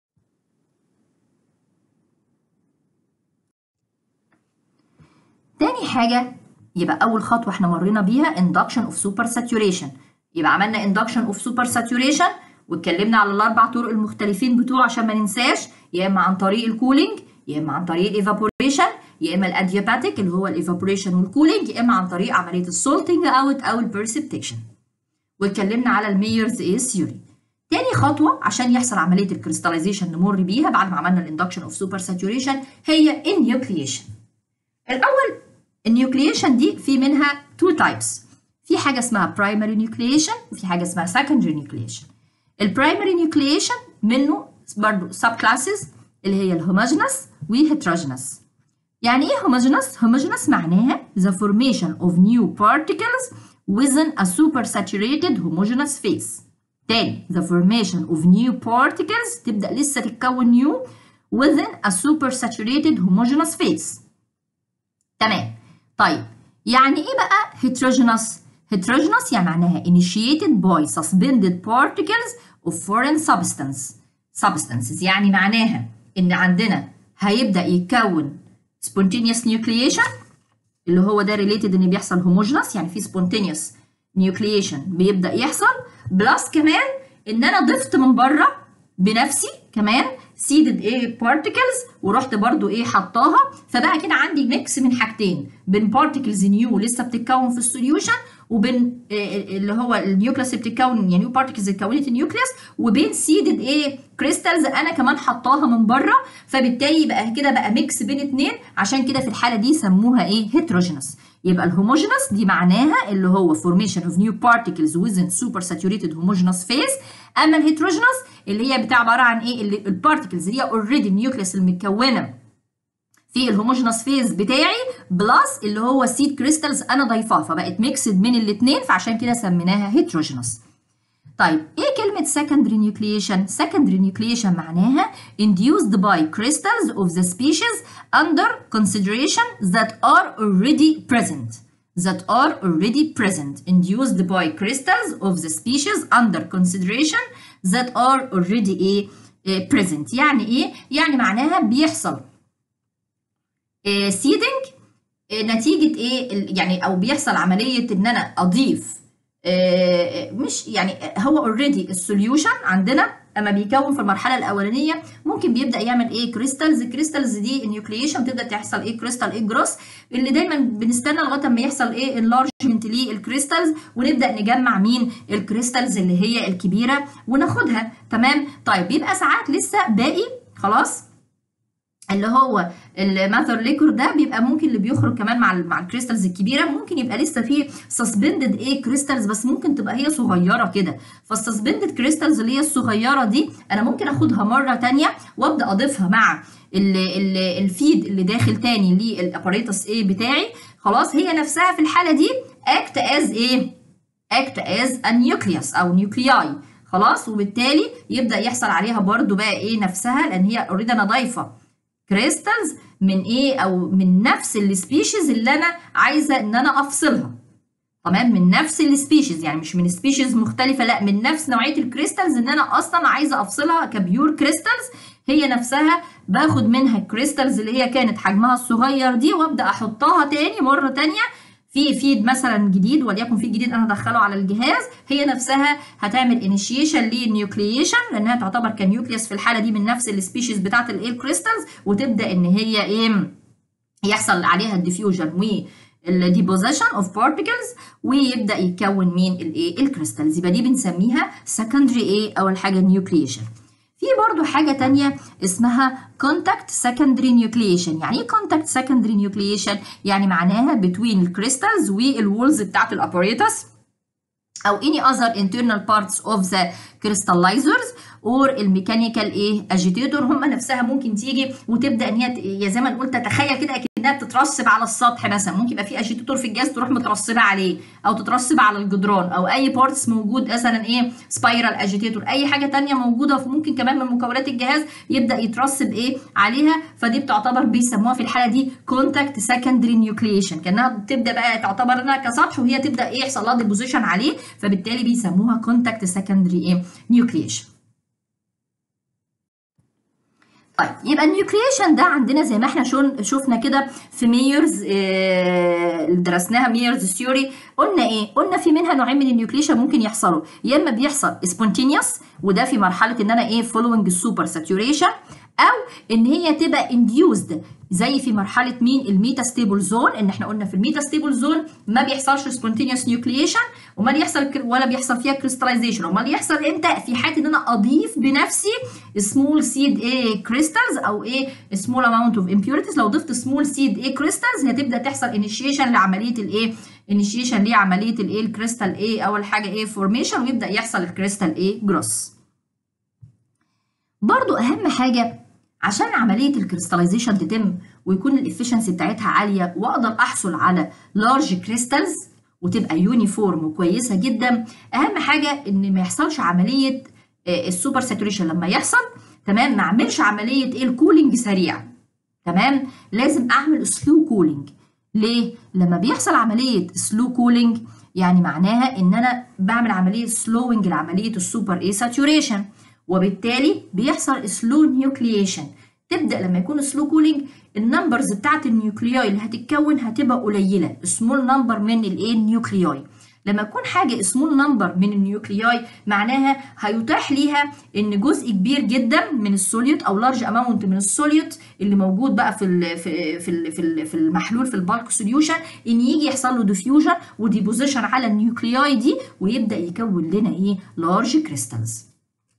تاني حاجة يبقى أول خطوة احنا مرينا بيها induction of super saturation يبقى عملنا induction of super saturation واتكلمنا على الأربع طرق المختلفين بتوعه عشان ما ننساش يا إما عن طريق الكولينج يا إما عن طريق الايفابوريشن يا إما الأدياباتيك اللي هو الايفابوريشن والكولينج يا إما عن طريق عملية السولتنج أوت أو البرسبتيشن واتكلمنا على الميرز ايه ثيوري تاني خطوة عشان يحصل عملية الكريستاليزيشن نمر بيها بعد ما عملنا الاندكشن اوف سوبر ساتوريشن هي النيوكليشن. الأول النيوكليشن دي في منها تو تايبس في حاجة اسمها برايمري نيوكليشن وفي حاجة اسمها سكندري نيوكليشن. البرايمري نيوكليشن منه برضه سب كلاسز اللي هي الهوموجينس وهيتروجينس. يعني ايه هوموجينس؟ هوموجينس معناها the formation of new particles within a supersaturated homogeneous phase. تاني the formation of new particles تبدأ لسه تتكون new within a supersaturated homogeneous phase تمام طيب يعني ايه بقى heterogeneous heterogeneous يعني معناها initiated by suspended particles of foreign substance substances يعني معناها ان عندنا هيبدأ يتكون spontaneous nucleation اللي هو ده related ان بيحصل homogeneous يعني في spontaneous nucleation بيبدأ يحصل بلس كمان ان انا ضفت من بره بنفسي كمان سيدد ايه بارتكلز ورحت برضو ايه حطاها فبقى كده عندي ميكس من حاجتين بين بارتكلز نيو لسه بتتكون في السوليوشن وبين إيه اللي هو النيوكليس اللي بتتكون يعني نيو بارتكلز اللي اتكونت النيوكليس وبين سيدد ايه كريستالز انا كمان حطاها من بره فبالتالي بقى كده بقى ميكس بين اتنين عشان كده في الحاله دي سموها ايه هيتروجينس يبقى الهوموجينس دي معناها اللي هو formation of new particles within supersaturated homogeneous phase اما الهيتروجينس اللي هي بتاع عباره عن ايه اللي البارتكلز اللي هي اوريدي النيوكليس المتكونه في الهوموجينس فيز بتاعي بلس اللي هو سيد كريستالز انا ضايفاها فبقت ميكسد من الاثنين فعشان كده سميناها هيتروجينس طيب ايه كلمة secondary nucleation؟ secondary nucleation معناها induced by crystals of the species under consideration that are already present. That are already present. Induced by crystals of the species under consideration that are already a, a present. يعني ايه؟ يعني معناها بيحصل seeding نتيجة ايه؟ يعني او بيحصل عملية ان انا اضيف مش يعني هو اوريدي السوليوشن عندنا اما بيكون في المرحله الاولانيه ممكن بيبدا يعمل ايه كريستالز الكريستالز دي النيوكليشن بتبدا تحصل ايه كريستال ايه جروس اللي دايما بنستنى لغايه اما يحصل ايه انلارجمنت للكريستالز ونبدا نجمع مين الكريستالز اللي هي الكبيره وناخدها تمام طيب بيبقى ساعات لسه باقي خلاص اللي هو الماثر ليكور ده بيبقى ممكن اللي بيخرج كمان مع مع الكريستالز الكبيره ممكن يبقى لسه فيه سسبندد ايه كريستالز بس ممكن تبقى هي صغيره كده فالسسبندد كريستالز اللي هي الصغيره دي انا ممكن اخدها مره ثانيه وابدا اضيفها مع ال ال الفيد اللي داخل تاني للاباريتس ايه بتاعي خلاص هي نفسها في الحاله دي اكت از ايه اكت از النيوكليوس او نيوكلياي خلاص وبالتالي يبدا يحصل عليها برضو بقى ايه نفسها لان هي اوريدي انا ضايفه كريستالز من ايه او من نفس السبيشيز اللي انا عايزه ان انا افصلها تمام من نفس السبيشيز يعني مش من سبيشيز مختلفه لا من نفس نوعيه الكريستالز ان انا اصلا عايزه افصلها كبيور كريستالز هي نفسها باخد منها الكريستالز اللي هي كانت حجمها الصغير دي وابدا احطها تاني مره تانيه في فيد مثلا جديد وليكن فيد جديد انا ادخله على الجهاز هي نفسها هتعمل انيشيشن للنيوكليشن لانها تعتبر كنيوكليوس في الحاله دي من نفس السبيشيز بتاعت الايه كريستالز وتبدا ان هي ايه يحصل عليها الديفيوجن و الديبوزيشن اوف بارتكلز ويبدا يتكون مين الايه الكريستالز يبقى دي بنسميها سكندري ايه اول حاجه نيوكليشن في برضو حاجة تانية اسمها contact secondary nucleation يعني ايه contact secondary nucleation يعني معناها between الكريستالز والوولز بتاعت الاباريتس او any other internal parts of the crystallizers اور الميكانيكال ايه اجيتيتور هم نفسها ممكن تيجي وتبدا ان هي زي ما نقول تتخيل كده اكنها بتترسب على السطح مثلا ممكن يبقى في اجيتيتور في الجهاز تروح مترسبه عليه او تترسب على الجدران او اي بارتس موجود مثلا ايه سبايرال اجيتيتور اي حاجه ثانيه موجوده ممكن كمان من مكونات الجهاز يبدا يترسب ايه عليها فدي بتعتبر بيسموها في الحاله دي كونتاكت سكندري نيوكليشن كانها بتبدا بقى تعتبر انها كسطح وهي تبدا ايه يحصل لها ديبوزيشن عليه فبالتالي بيسموها كونتاكت سكندري ايه نيوكليشن طيب يبقى النيوكليشن ده عندنا زي ما احنا شفنا كده في ميرز اه اللي درسناها ميرز ثيوري قلنا ايه؟ قلنا في منها نوعين من النيوكليشن ممكن يحصلوا يا اما بيحصل سبونتينيوس وده في مرحله ان انا ايه فولوينج السوبر ساتوريشن او ان هي تبقى انديوزد زي في مرحله مين الميتا ستيبل زون ان احنا قلنا في الميتا ستيبل زون ما بيحصلش سبونتينيوس نيوكليشن وما يحصل ولا بيحصل فيها كريستاليزيشن امال يحصل امتى في حاله ان انا اضيف بنفسي سمول سيد ايه كريستالز او ايه سمول اماونت اوف امبيورتيز لو ضفت سمول سيد ايه كريستالز هتبدا تحصل انيشيشن لعمليه الايه انيشيشن لعمليه الايه الكريستال ايه اول حاجه ايه فورميشن ويبدا يحصل الكريستال ايه جروس برضو اهم حاجه عشان عمليه الكريستاليزيشن تتم ويكون الافشنسي بتاعتها عاليه واقدر احصل على لارج كريستالز وتبقى يونيفورم وكويسه جدا اهم حاجه ان ما يحصلش عمليه السوبر ساتوريشن لما يحصل تمام ما اعملش عمليه ايه الكولينج سريع تمام لازم اعمل سلو كولينج ليه لما بيحصل عمليه سلو كولينج يعني معناها ان انا بعمل عمليه سلوينج لعمليه السوبر ايه ساتوريشن وبالتالي بيحصل سلو نيوكليشن تبدا لما يكون سلو كولينج النمبرز بتاعت النيوكلياي اللي هتتكون هتبقى قليله سمول نمبر من الايه النيوكلياي لما يكون حاجه سمول نمبر من النيوكلياي معناها هيتاح ليها ان جزء كبير جدا من السوليوت او لارج اماونت من السوليوت اللي موجود بقى في ال في في ال في, ال في المحلول في البالك سوليوشن ان يجي يحصل له ديفيوجن وديبوزيشن على النيوكلياي دي ويبدا يكون لنا ايه لارج كريستالز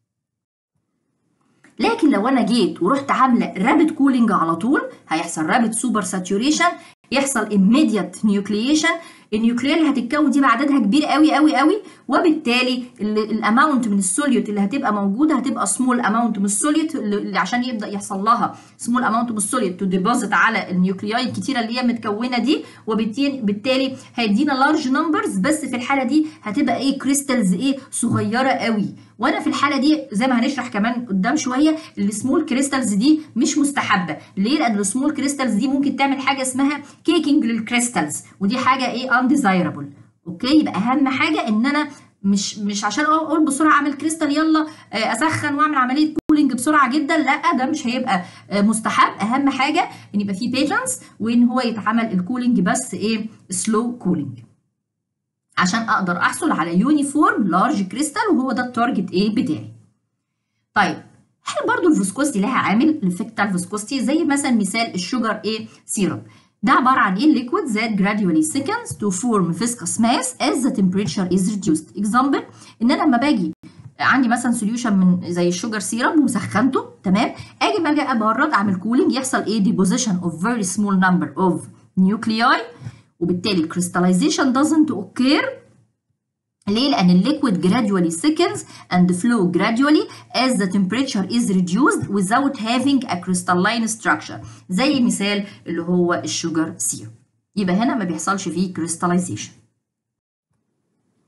لكن لو انا جيت ورحت عامله رابid كولينج على طول هيحصل رابid سوبر ساتوريشن يحصل immediate نيوكليشن النيوكليا اللي هتتكون دي بعددها كبير قوي قوي قوي وبالتالي الاماونت من السوليوت اللي هتبقى موجوده هتبقى سمول اماونت من السوليوت اللي عشان يبدا يحصل لها سمول اماونت من السوليوت تو ديبوزيت على النيوكلياي الكتيره اللي هي متكونه دي وبالتالي هيدينا لارج نمبرز بس في الحاله دي هتبقى ايه كريستالز ايه صغيره قوي وانا في الحاله دي زي ما هنشرح كمان قدام شويه السمول كريستالز دي مش مستحبه ليه لان السمول كريستالز دي ممكن تعمل حاجه اسمها كيكينج للكريستالز ودي حاجه ايه انديزايربل اوكي يبقى اهم حاجه ان انا مش مش عشان اقول بسرعه اعمل كريستال يلا اسخن واعمل عمليه كولينج بسرعه جدا لا ده مش هيبقى مستحب اهم حاجه ان يبقى فيه بيشنس وان هو يتعمل الكولينج بس ايه سلو كولينج عشان اقدر احصل على يونيفورم لارج كريستال وهو ده التارجت ايه بتاعي طيب هل برضو الفيسكوستي لها عامل الافكت بتاع الفيسكوستي زي مثلا مثال الشوجر ايه سيرب ده عباره عن ايه liquid that gradually thickens to form viscous mass as the temperature is reduced example ان انا لما باجي عندي مثلا سوليوشن من زي الشوجر سيرب وسخنته تمام اجي ما اجي ابرد اعمل كولينج يحصل ايه deposition of very small number of nuclei وبالتالي الكريستاليزيشن doesn't occur ليه؟ لأن الليكويد gradually thickens and flow gradually as the temperature is reduced without having a crystalline structure زي مثال اللي هو الشوجر سيرب يبقى هنا ما بيحصلش فيه crystallization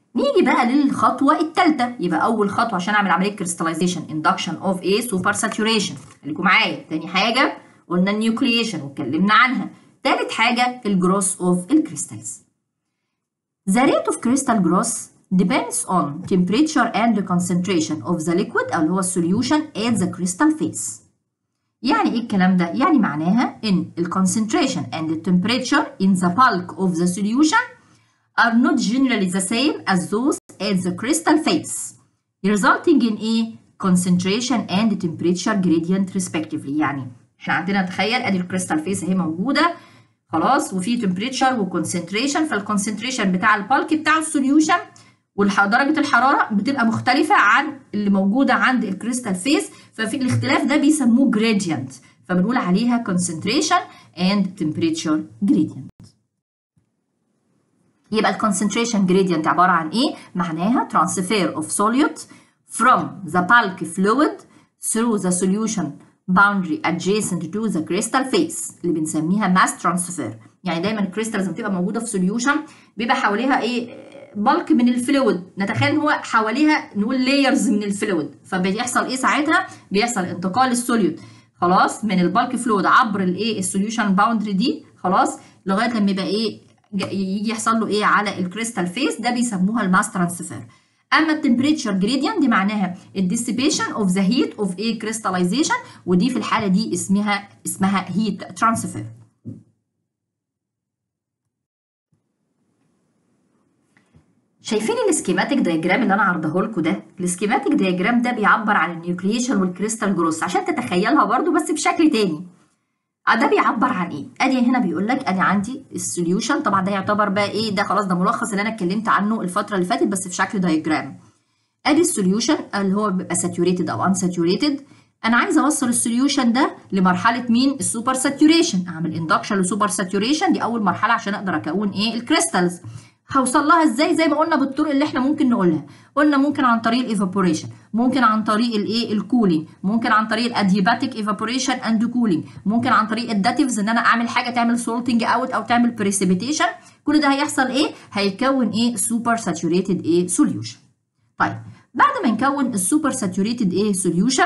نيجي بقى للخطوه الثالثه يبقى اول خطوه عشان اعمل عمليه كريستاليزيشن اندكشن اوف ايه سوبر ساتوريشن خليكم معايا تاني حاجه قلنا النيوكليشن واتكلمنا عنها ثالث حاجه الجروس اوف الكريستالز The rate of crystal growth depends on temperature and the concentration of the liquid أو اللي هو السوليوشن at the crystal face. يعني إيه الكلام ده؟ يعني معناها إن ال concentration and the temperature in the bulk of the solution are not generally the same as those at the crystal face, resulting in a concentration and temperature gradient respectively. يعني إحنا عندنا تخيل أدي الكريستال فيس أهي موجودة خلاص وفي تمبريتشر وكونسنتريشن فالكونسنتريشن بتاع البالك بتاع السوليوشن ودرجه الحراره بتبقى مختلفه عن اللي موجوده عند الكريستال فيس ففي الاختلاف ده بيسموه جريدينت فبنقول عليها concentration and temperature gradient يبقى الكونسنتريشن جريدينت عباره عن ايه معناها transfer of solute from the bulk fluid through the solution boundary adjacent to the crystal face اللي بنسميها mass transfer يعني دايما الكريستالز لما بتبقى موجوده في سوليوشن بيبقى حواليها ايه بلك من الفلويد نتخيل ان هو حواليها نقول لايرز من الفلويد فبيحصل ايه ساعتها بيحصل انتقال السوليود خلاص من البلك فلويد عبر الايه السوليوشن باوندري دي خلاص لغايه لما يبقى ايه يجي يحصل له ايه على الكريستال فيس ده بيسموها الماس ترانسفير اما التمبريتشر جريدينت دي معناها الديسيبيشن اوف ذا هيت اوف ايه كريستاليزيشن ودي في الحاله دي اسمها اسمها هيت ترانسفير شايفين السكيماتيك دايجرام اللي انا عرضه لكم ده السكيماتيك دايجرام ده بيعبر عن النيوكليشن والكريستال جروس عشان تتخيلها برضو بس بشكل تاني ده بيعبر عن ايه ادي هنا بيقول لك ادي عندي السوليوشن طبعا ده يعتبر بقى ايه ده خلاص ده ملخص اللي انا اتكلمت عنه الفتره اللي فاتت بس في شكل دايجرام ادي السوليوشن اللي هو بيبقى ساتوريتد او انساتوريتد انا عايزه اوصل السوليوشن ده لمرحله مين السوبر ساتوريشن اعمل اندكشن لسوبر ساتوريشن دي اول مرحله عشان اقدر اكون ايه الكريستالز هوصل لها ازاي زي ما قلنا بالطرق اللي احنا ممكن نقولها قلنا ممكن عن طريق الايفابوريشن ممكن عن طريق الايه الكولينج ممكن عن طريق الادياباتيك ايفابوريشن اند كولينج ممكن عن طريق الداتيفز ان انا اعمل حاجه تعمل سولتنج اوت او تعمل بريسيبيتيشن كل ده هيحصل ايه هيكون ايه سوبر ساتوريتد ايه سوليوشن طيب بعد ما نكون السوبر ساتوريتد ايه سوليوشن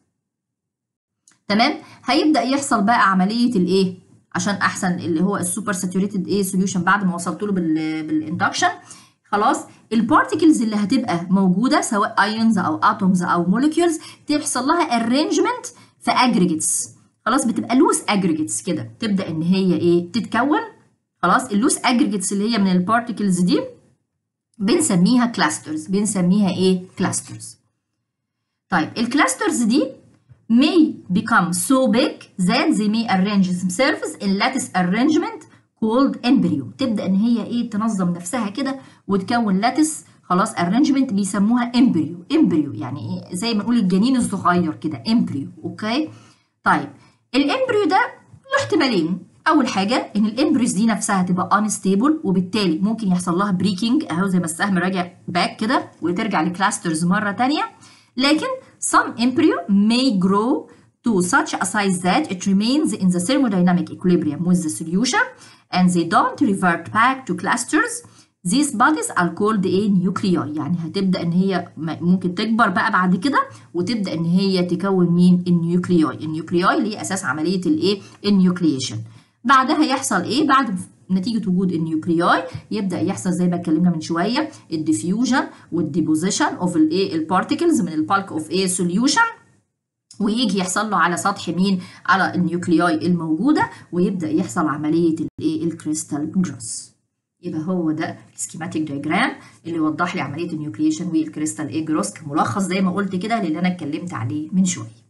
تمام هيبدا يحصل بقى عمليه الايه عشان احسن اللي هو السوبر ساتوريتد ايه سوليوشن بعد ما وصلت له بالاندكشن خلاص البارتيكلز اللي هتبقى موجوده سواء ايونز او اتومز او موليكيولز تحصل لها ارينجمنت في اجريجيتس خلاص بتبقى لوس اجريجيتس كده تبدا ان هي ايه تتكون خلاص اللوس اجريجيتس اللي هي من البارتيكلز دي بنسميها كلاسترز بنسميها ايه كلاسترز طيب الكلاسترز دي may become so big that they may arrange themselves in lattice arrangement called embryo تبدا ان هي ايه تنظم نفسها كده وتكون لاتس خلاص arrangement بيسموها embryo embryo يعني ايه زي ما نقول الجنين الصغير كده embryo اوكي طيب الامبريو ده له احتمالين اول حاجه ان الامبريوز دي نفسها تبقى انستيبل وبالتالي ممكن يحصل لها بريكنج اهو زي ما السهم راجع باك كده وترجع لكلاسترز مره ثانيه لكن some embryo may grow to such a size that it remains in the thermodynamic equilibrium with the solution and they don't revert back to clusters. These bodies are called a nuclei يعني هتبدأ إن هي ممكن تكبر بقى بعد كده وتبدأ إن هي تكون مين النيوكليوي النيوكليوي اللي هي أساس عملية الإيه النيوكليشن بعدها يحصل إيه بعد نتيجة وجود النيوكلياي يبدأ يحصل زي ما اتكلمنا من شوية الديفيوجن والديبوزيشن اوف الايه البارتيكلز من البالك اوف ايه سوليوشن ويجي يحصل له على سطح مين على النيوكلياي الموجودة ويبدأ يحصل عملية الايه الكريستال جروس يبقى هو ده السكيماتيك دايجرام اللي يوضح لي عمليه النيوكليشن والكريستال ايه جروس كملخص زي ما قلت كده للي انا اتكلمت عليه من شويه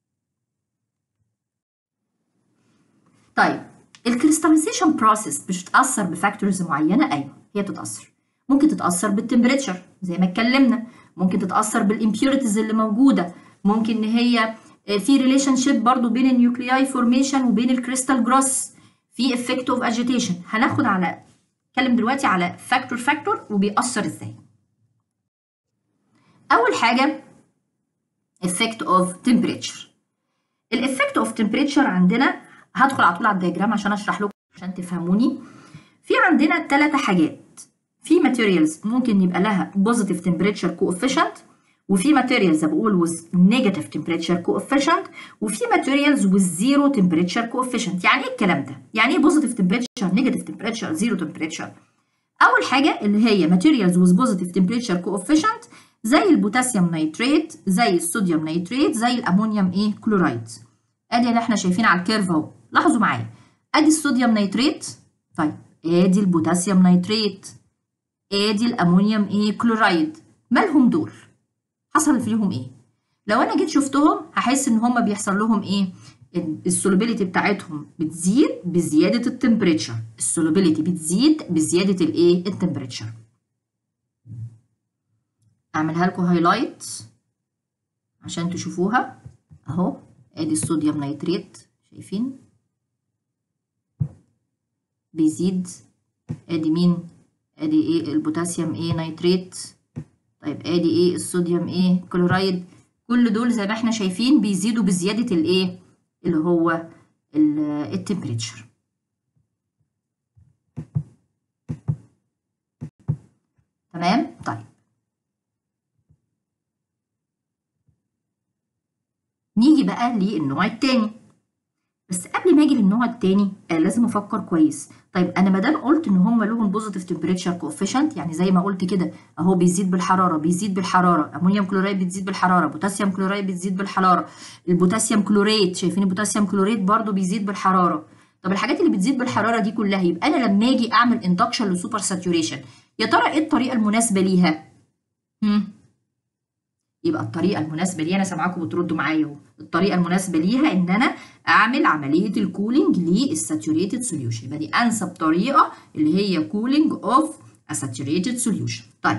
طيب الكريستاليزيشن بروسيس مش بتتاثر بفاكتورز معينه ايوه هي بتتاثر ممكن تتاثر بالتمبريتشر زي ما اتكلمنا ممكن تتاثر بالامبيوريتيز اللي موجوده ممكن ان هي في ريليشن شيب برضو بين النيوكلياي فورميشن وبين الكريستال جروس في افكت اوف اجيتيشن هناخد على نتكلم دلوقتي على فاكتور فاكتور وبيأثر ازاي اول حاجه effect of temperature الافكت اوف temperature عندنا هدخل على طول على الدياجرام عشان اشرح لكم عشان تفهموني في عندنا ثلاثة حاجات في ماتيريالز ممكن يبقى لها بوزيتيف تمبريتشر كوفيشنت وفي ماتيريالز بقول with negative temperature coefficient وفي ماتيريالز with zero temperature coefficient يعني ايه الكلام ده؟ يعني ايه positive temperature negative temperature zero temperature؟ أول حاجة اللي هي materials with positive temperature coefficient زي البوتاسيوم نيتريت زي الصوديوم نيتريت زي الأمونيوم ايه كلورايد ادي اللي احنا شايفين على الكيرف اهو لاحظوا معايا ادي الصوديوم نيتريت طيب ادي البوتاسيوم نيتريت ادي الامونيوم ايه كلورايد مالهم دول حصل فيهم ايه لو انا جيت شفتهم هحس ان هم بيحصل لهم ايه السولوبيليتي بتاعتهم بتزيد بزياده التمبريتشر السولوبيليتي بتزيد بزياده الايه التمبريتشر اعملها لكم هايلايت عشان تشوفوها اهو ادي الصوديوم نيتريت شايفين بيزيد ادي مين ادي ايه البوتاسيوم ايه نيتريت طيب ادي ايه الصوديوم ايه كلورايد كل دول زي ما احنا شايفين بيزيدوا بزياده الايه اللي هو التمبريتشر تمام طيب نيجي بقى للنوع التاني بس قبل ما اجي للنوع التاني آه لازم افكر كويس طيب انا ما دام قلت ان هم لهم بوزيتيف تمبريتشر كوفيشنت يعني زي ما قلت كده اهو بيزيد بالحراره بيزيد بالحراره امونيوم كلورايد بتزيد بالحراره بوتاسيوم كلورايد بتزيد بالحراره البوتاسيوم كلوريت شايفين البوتاسيوم كلوريت برضو بيزيد بالحراره طب الحاجات اللي بتزيد بالحراره دي كلها يبقى انا لما اجي اعمل اندكشن لسوبر ساتوريشن يا ترى ايه الطريقه المناسبه ليها هم. يبقى الطريقه المناسبه ليها انا سامعاكم بتردوا معايا اهو الطريقه المناسبه ليها ان انا اعمل عمليه الكولينج للساتوريتد سوليوشن يبقى دي انسب طريقه اللي هي كولينج اوف ساتوريتد سوليوشن طيب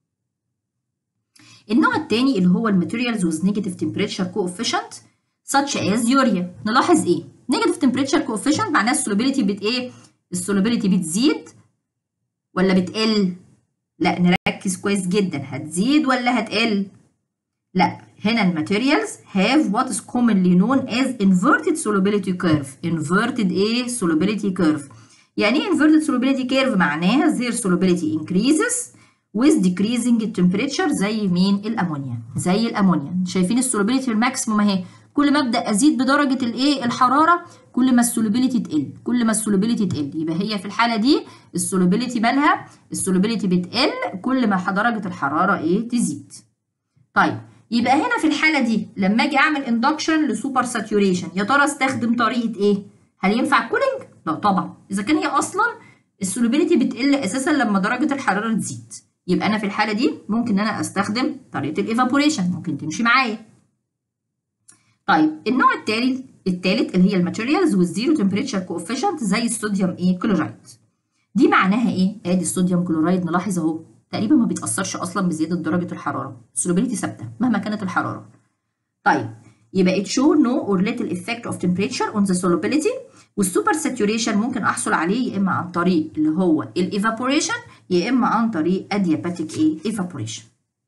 النوع الثاني اللي هو الماتيريالز with negative temperature coefficient such as urea نلاحظ ايه negative temperature coefficient معناها السولوبيليتي بت ايه السولوبيليتي بتزيد ولا بتقل لا نركز كويس جدا هتزيد ولا هتقل لا هنا الماتيريالز have what is commonly known as inverted solubility curve inverted ايه solubility curve يعني ايه inverted solubility curve معناها their solubility increases with decreasing temperature زي مين الامونيا زي الامونيا شايفين السولوبيليتي الماكسيموم اهي كل ما ابدا ازيد بدرجه الايه الحراره كل ما السولوبيليتي تقل كل ما السولوبيليتي تقل يبقى هي في الحاله دي السولوبيليتي مالها السولوبيليتي بتقل كل ما درجه الحراره ايه تزيد طيب يبقى هنا في الحالة دي لما اجي اعمل اندكشن لسوبر ساتوريشن يا ترى استخدم طريقة ايه؟ هل ينفع كولينج؟ لا طبعا اذا كان هي اصلا السولوبيليتي بتقل اساسا لما درجة الحرارة تزيد يبقى انا في الحالة دي ممكن ان انا استخدم طريقة الايفابوريشن ممكن تمشي معايا طيب النوع التالت التالت اللي هي الماتيريالز والزيرو تمبريتشر كوفيشنت زي الصوديوم ايه كلورايد دي معناها ايه؟ ادي الصوديوم كلورايد نلاحظ اهو تقريبا ما بيتاثرش اصلا بزياده درجه الحراره السولوبيليتي ثابته مهما كانت الحراره طيب يبقى it show no or little effect of temperature on the solubility والسوبر ساتوريشن ممكن احصل عليه يا اما عن طريق اللي هو الايفابوريشن يا اما عن طريق ادياباتيك ايه ايفابوريشن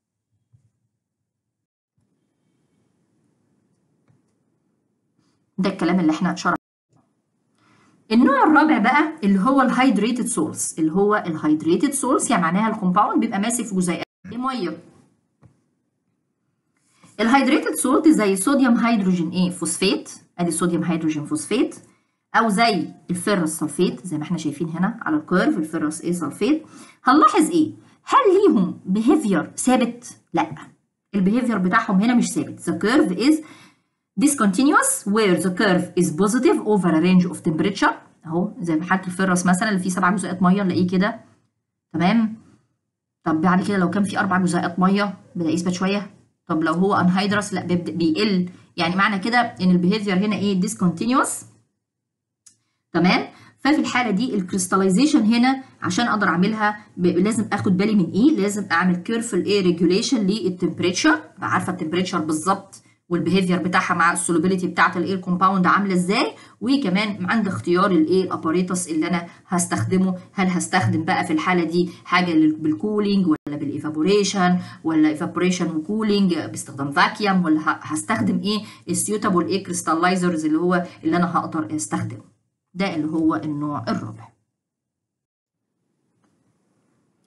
ده الكلام اللي احنا شرحناه النوع الرابع بقى اللي هو الهيدريتد سولز اللي هو الهيدريتد سولز يعني معناها الكومباوند بيبقى ماسك في جزيئات ميه الهيدريتد سولت زي صوديوم هيدروجين ايه فوسفات ادي صوديوم هيدروجين فوسفات او زي الفيرس سلفيت زي ما احنا شايفين هنا على الكيرف الفيرس ايه سلفيت هنلاحظ ايه هل ليهم بيهيفير ثابت لا البيهيفير بتاعهم هنا مش ثابت the curve is discontinuous where the curve is positive over a range of temperature اهو زي في حاله الفرس مثلا اللي فيه سبع جزيئات ميه نلاقيه كده تمام طب بعد كده لو كان في اربع جزيئات ميه بدا يثبت شويه طب لو هو انهيدرس لا بيبدا بيقل يعني معنى كده ان البيهيفير هنا ايه discontinuous تمام ففي الحاله دي الكريستاليزيشن هنا عشان اقدر اعملها لازم اخد بالي من ايه لازم اعمل كيرفل ايه ريجوليشن للتمبريتشر عارفه التمبريتشر بالظبط والبيهيفير بتاعها مع السولوبيليتي بتاعت الايه الكومباوند عامله ازاي وكمان عند اختيار الايه الاباريتس اللي انا هستخدمه هل هستخدم بقى في الحاله دي حاجه بالكولينج ولا بالايفابوريشن ولا ايفابوريشن وكولينج باستخدام فاكيوم ولا هستخدم ايه السيوتابل ايه كريستاللايزرز اللي هو اللي انا هقدر استخدمه ده اللي هو النوع الرابع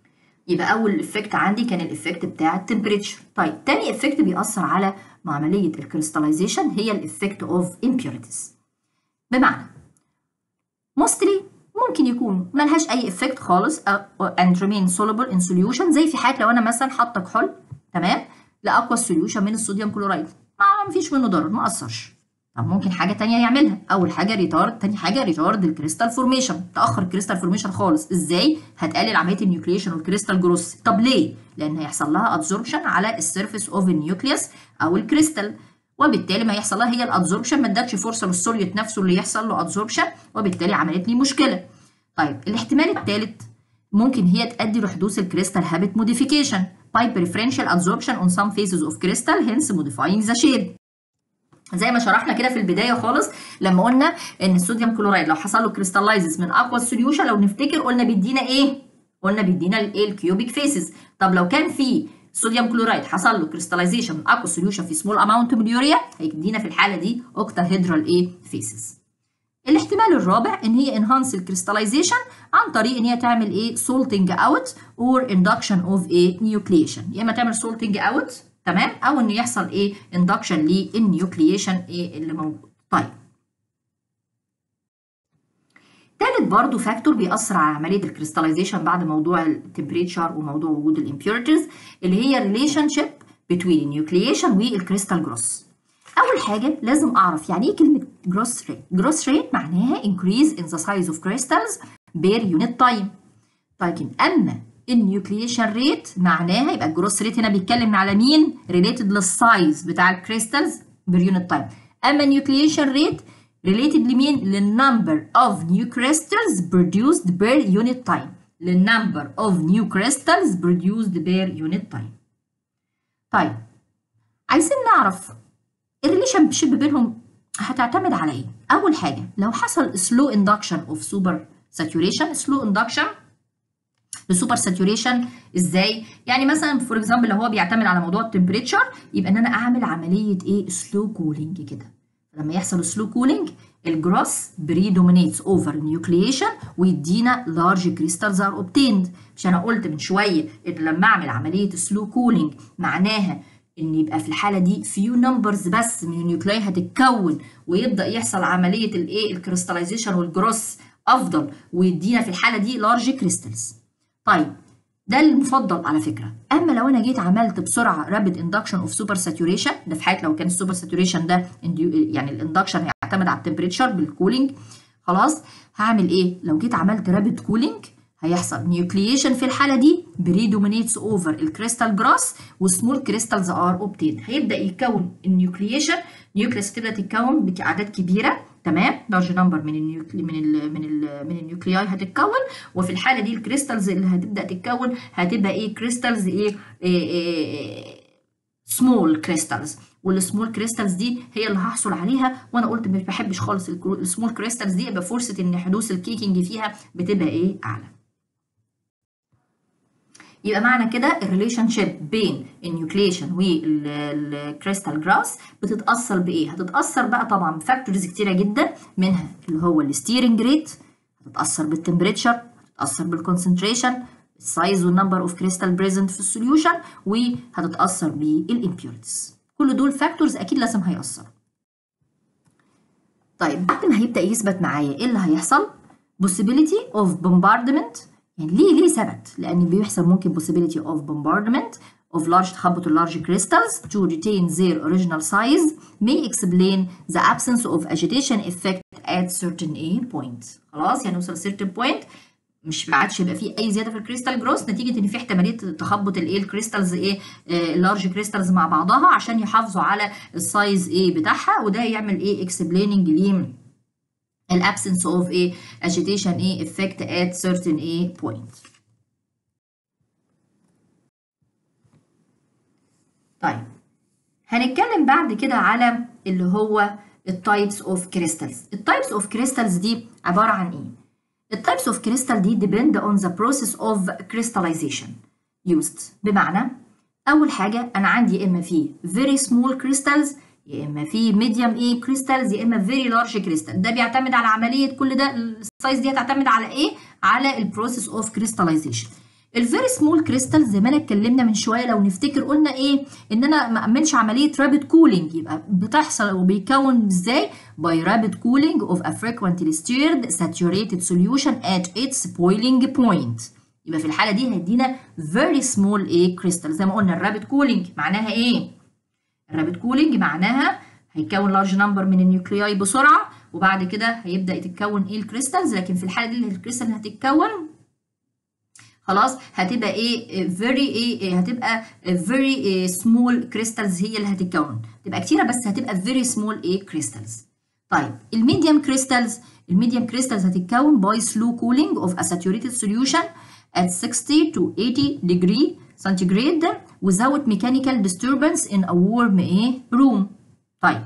يبقى اول افكت عندي كان الافكت بتاع التمبريتشر طيب تاني افكت بيأثر على عمليه الكريستاليزيشن هي الافكت اوف impurities بمعنى mostly ممكن يكون ملهاش اي افكت خالص and remain soluble in solution زي في حاله لو انا مثلا حاطه كحول تمام لاقوى سوليوشن من الصوديوم كلورايد ما فيش منه ضرر ما اثرش طب ممكن حاجه تانية يعملها اول حاجه ريتارد تاني حاجه ريتارد الكريستال فورميشن تاخر الكريستال فورميشن خالص ازاي هتقلل عمليه النيوكليشن والكريستال جروس طب ليه لان هيحصل لها ادزوربشن على السيرفيس اوف النيوكليوس او الكريستال وبالتالي ما يحصل لها هي الادزوربشن ما ادتش فرصه للسوليوت نفسه اللي يحصل له ادزوربشن وبالتالي عملت لي مشكله طيب الاحتمال الثالث ممكن هي تؤدي لحدوث الكريستال هابت موديفيكيشن by preferential absorption on some phases of crystal hence modifying the shape زي ما شرحنا كده في البدايه خالص لما قلنا ان الصوديوم كلورايد لو حصل له كريستاللايزز من اقوى السوليوشن لو نفتكر قلنا بيدينا ايه قلنا بيدينا الايه الكيوبيك فيسز طب لو كان في صوديوم كلورايد حصل له كريستاليزيشن من اقوى سوليوشن في سمول اماونت من اليوريا هيدينا في الحاله دي اوكتاهيدرال ايه فيسز الاحتمال الرابع ان هي انهانس الكريستاليزيشن عن طريق ان هي تعمل ايه سولتنج اوت اور اندكشن اوف ايه نيوكليشن يا اما تعمل سولتنج اوت تمام او ان يحصل ايه اندكشن للنيوكليشن ايه اللي موجود طيب تالت برضو فاكتور بيأثر على عملية الكريستاليزيشن بعد موضوع التمبريتشر وموضوع وجود الامبيورتيز اللي هي ريليشن شيب بين النيوكليشن والكريستال جروس اول حاجه لازم اعرف يعني ايه كلمه جروس ريت جروس ريت معناها increase in the size of crystals per unit time لكن اما النيوكليشن ريت معناها يبقى الجروس ريت هنا بيتكلم على مين ريليتد للسايز بتاع الكريستالز بير يونت تايم اما النيوكليشن ريت ريليتد لمين للنمبر اوف نيو كريستالز produced بير يونت تايم للنمبر اوف نيو كريستالز produced بير يونت تايم طيب عايزين نعرف الريليشن شيب بينهم هتعتمد على ايه؟ اول حاجه لو حصل سلو اندكشن اوف سوبر ساتوريشن سلو اندكشن السوبر ساتوريشن ازاي؟ يعني مثلا فور اكزامبل لو هو بيعتمد على موضوع التمبريتشر يبقى ان انا اعمل عمليه ايه؟ سلو كولينج كده لما يحصل سلو كولينج الجروس بريدومينيتس اوفر نيوكليشن ويدينا لارج كريستالز ار اوبتيند مش انا قلت من شويه ان لما اعمل عمليه سلو كولينج معناها ان يبقى في الحاله دي فيو نمبرز بس من النيوكلاي هتتكون ويبدا يحصل عمليه الايه الكريستاليزيشن والجروس افضل ويدينا في الحاله دي لارج كريستالز طيب ده المفضل على فكره اما لو انا جيت عملت بسرعه رابيد اندكشن اوف سوبر ساتوريشن ده في حاله لو كان السوبر ساتوريشن ده يعني الاندكشن هيعتمد على التمبريتشر بالكولينج خلاص هعمل ايه لو جيت عملت رابيد كولينج هيحصل نيوكليشن في الحاله دي بريدومينيتس اوفر الكريستال جراس وسمول كريستالز ار اوبتين هيبدا يتكون النيوكليشن نيوكليس تبدا تتكون باعداد كبيره تمام لارج نمبر من النيوكلي من ال من ال من النيوكلياي هتتكون وفي الحاله دي الكريستالز اللي هتبدا تتكون هتبقى ايه كريستالز ايه, إيه, إيه سمول كريستالز والسمول كريستالز دي هي اللي هحصل عليها وانا قلت ما بحبش خالص السمول كريستالز دي يبقى فرصه ان حدوث الكيكينج فيها بتبقى ايه اعلى يبقى معنى كده الريليشن شيب بين النيوكليشن والكريستال جراس بتتاثر بايه هتتاثر بقى طبعا بفاكتورز كتيره جدا منها اللي هو الستيرنج ريت هتتاثر بالتمبريتشر هتتاثر بالكونسنتريشن السايز والنمبر اوف كريستال بريزنت في السوليوشن وهتتاثر بالامبيورتيز كل دول فاكتورز اكيد لازم هيأثروا طيب بعد ما هيبدا يثبت معايا ايه اللي هيحصل possibility of bombardment يعني ليه ليه ثبت؟ لأن بيحصل ممكن possibility of bombardment of large تخبط large crystals to retain their original size may explain the absence of agitation effect at certain a point خلاص يعني نوصل certain point مش ما عادش يبقى فيه اي زياده في الكريستال جروس نتيجه ان في احتماليه تخبط الايه الكريستالز ايه اللارج كريستالز مع بعضها عشان يحافظوا على السايز ايه بتاعها وده يعمل ايه اكسبليننج ليه الابسنس اوف ايه agitation ايه effect at certain ايه point طيب هنتكلم بعد كده على اللي هو التايبس اوف كريستالز التايبس اوف كريستالز دي عباره عن ايه التايبس اوف كريستال دي depend on the process of crystallization used بمعنى اول حاجه انا عندي يا اما في very small crystals يا اما في ميديوم ايه كريستالز يا اما فيري لارج كريستال ده بيعتمد على عمليه كل ده السايز دي هتعتمد على ايه على البروسيس اوف كريستاليزيشن الفيري سمول كريستال زي ما انا اتكلمنا من شويه لو نفتكر قلنا ايه ان انا ما اعملش عمليه رابid كولينج يبقى بتحصل وبيكون ازاي by rapid cooling of a frequently stirred saturated solution at its boiling point يبقى في الحاله دي هيدينا very small ايه كريستال زي ما قلنا الرابid كولينج معناها ايه الرابid كولينج معناها هيكون لارج نمبر من النيوكلياي بسرعه وبعد كده هيبدا تتكون ايه الكريستالز لكن في الحاله دي الكريستال اللي هتتكون خلاص هتبقى ايه very ايه هتبقى very small crystals هي اللي هتتكون تبقى كتيره بس هتبقى very small ايه crystals طيب الميديوم كريستالز الميديوم كريستالز هتتكون by slow cooling of a saturated solution at 60 to 80 degree centigrade without mechanical disturbance in a warm ايه room طيب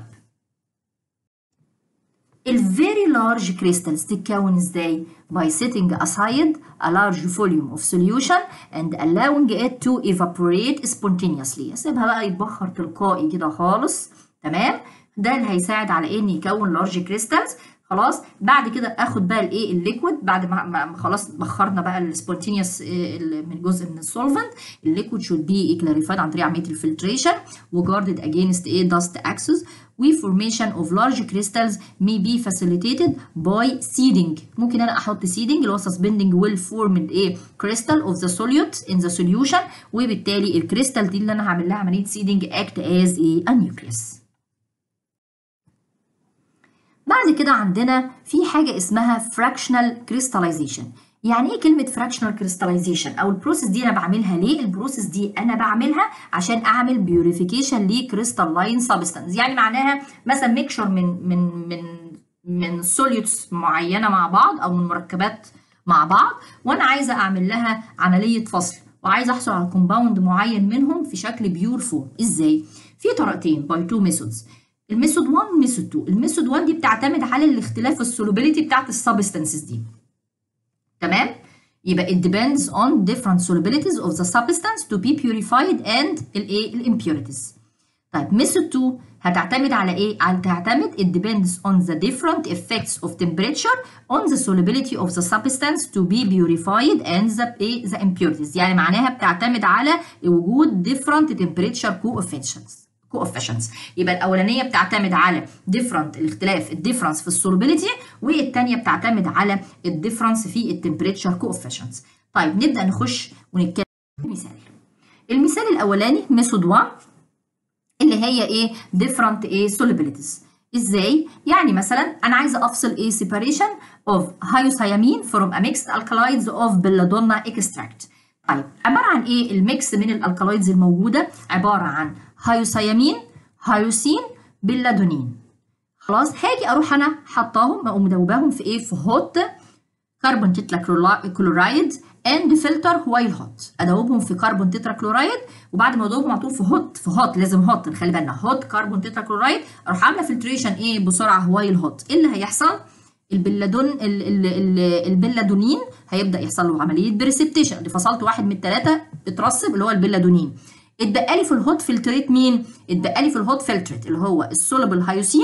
الفيري لارج كريستالز تتكون ازاي؟ by setting aside a large volume of solution and allowing it to evaporate spontaneously اسيبها بقى يتبخر تلقائي كده خالص تمام؟ ده اللي هيساعد على ان يكون لارج كريستالز خلاص بعد كده اخد بقى الايه الليكويد بعد ما, ما خلاص بخرنا بقى السبونتينيوس من جزء من السولفنت الليكويد should be clarified عن طريق عمليه الفلتريشن وجاردد against ايه dust axis we formation of large crystals may be facilitated by seeding ممكن انا احط seeding اللي هو suspending well formed ايه crystal of the solute in the solution وبالتالي الكريستال دي اللي انا هعمل لها عمليه seeding act as a nucleus بعد كده عندنا في حاجة اسمها fractional crystallization يعني ايه كلمة fractional crystallization او البروسيس دي انا بعملها ليه البروسيس دي انا بعملها عشان اعمل purification لكريستالين سبستانس يعني معناها مثلا ميكشر من من من من سوليوتس معينة مع بعض او من مركبات مع بعض وانا عايزة اعمل لها عملية فصل وعايزة احصل على كومباوند معين منهم في شكل بيور فورم ازاي في طريقتين باي تو ميثودز الميثود 1 ميثود 2 الميثود 1 دي بتعتمد على الاختلاف السولوبيليتي بتاعت السبستانسز دي تمام يبقى it depends on different solubilities of the substance to be purified and الايه الامبيوريتيز طيب ميثود 2 هتعتمد على ايه هتعتمد it depends on the different effects of temperature on the solubility of the substance to be purified and the ايه the impurities يعني معناها بتعتمد على وجود different temperature coefficients coefficients يبقى الاولانيه بتعتمد على different الاختلاف الديفرنس في السولوبيليتي والثانيه بتعتمد على الديفرنس في التمبريتشر coefficients طيب نبدا نخش ونتكلم مثال المثال الاولاني ميثود 1 اللي هي ايه different ايه solubilities ازاي يعني مثلا انا عايزه افصل ايه separation of hyoscyamine from a mixed alkaloids of belladonna extract طيب عباره عن ايه الميكس من الالكالويدز الموجوده عباره عن هايوسيامين هايوسين بلادونين خلاص هاجي اروح انا حطاهم او مدوباهم في ايه في هوت كربون تترا كلورايد اند فلتر وايل هوت ادوبهم في كربون تترا كلورايد وبعد ما ادوبهم على طول في هوت في هوت لازم هوت نخلي بالنا هوت كربون تترا كلورايد اروح عامله فلتريشن ايه بسرعه وايل هوت ايه اللي هيحصل البلادون ال ال ال البلادونين هيبدا يحصل له عمليه بريسبتيشن اللي فصلت واحد من الثلاثه اترسب اللي هو البلادونين اتبقى لي في الهوت فلتريت مين اتبقى لي في الهوت فلتريت اللي هو السولبل هايوسين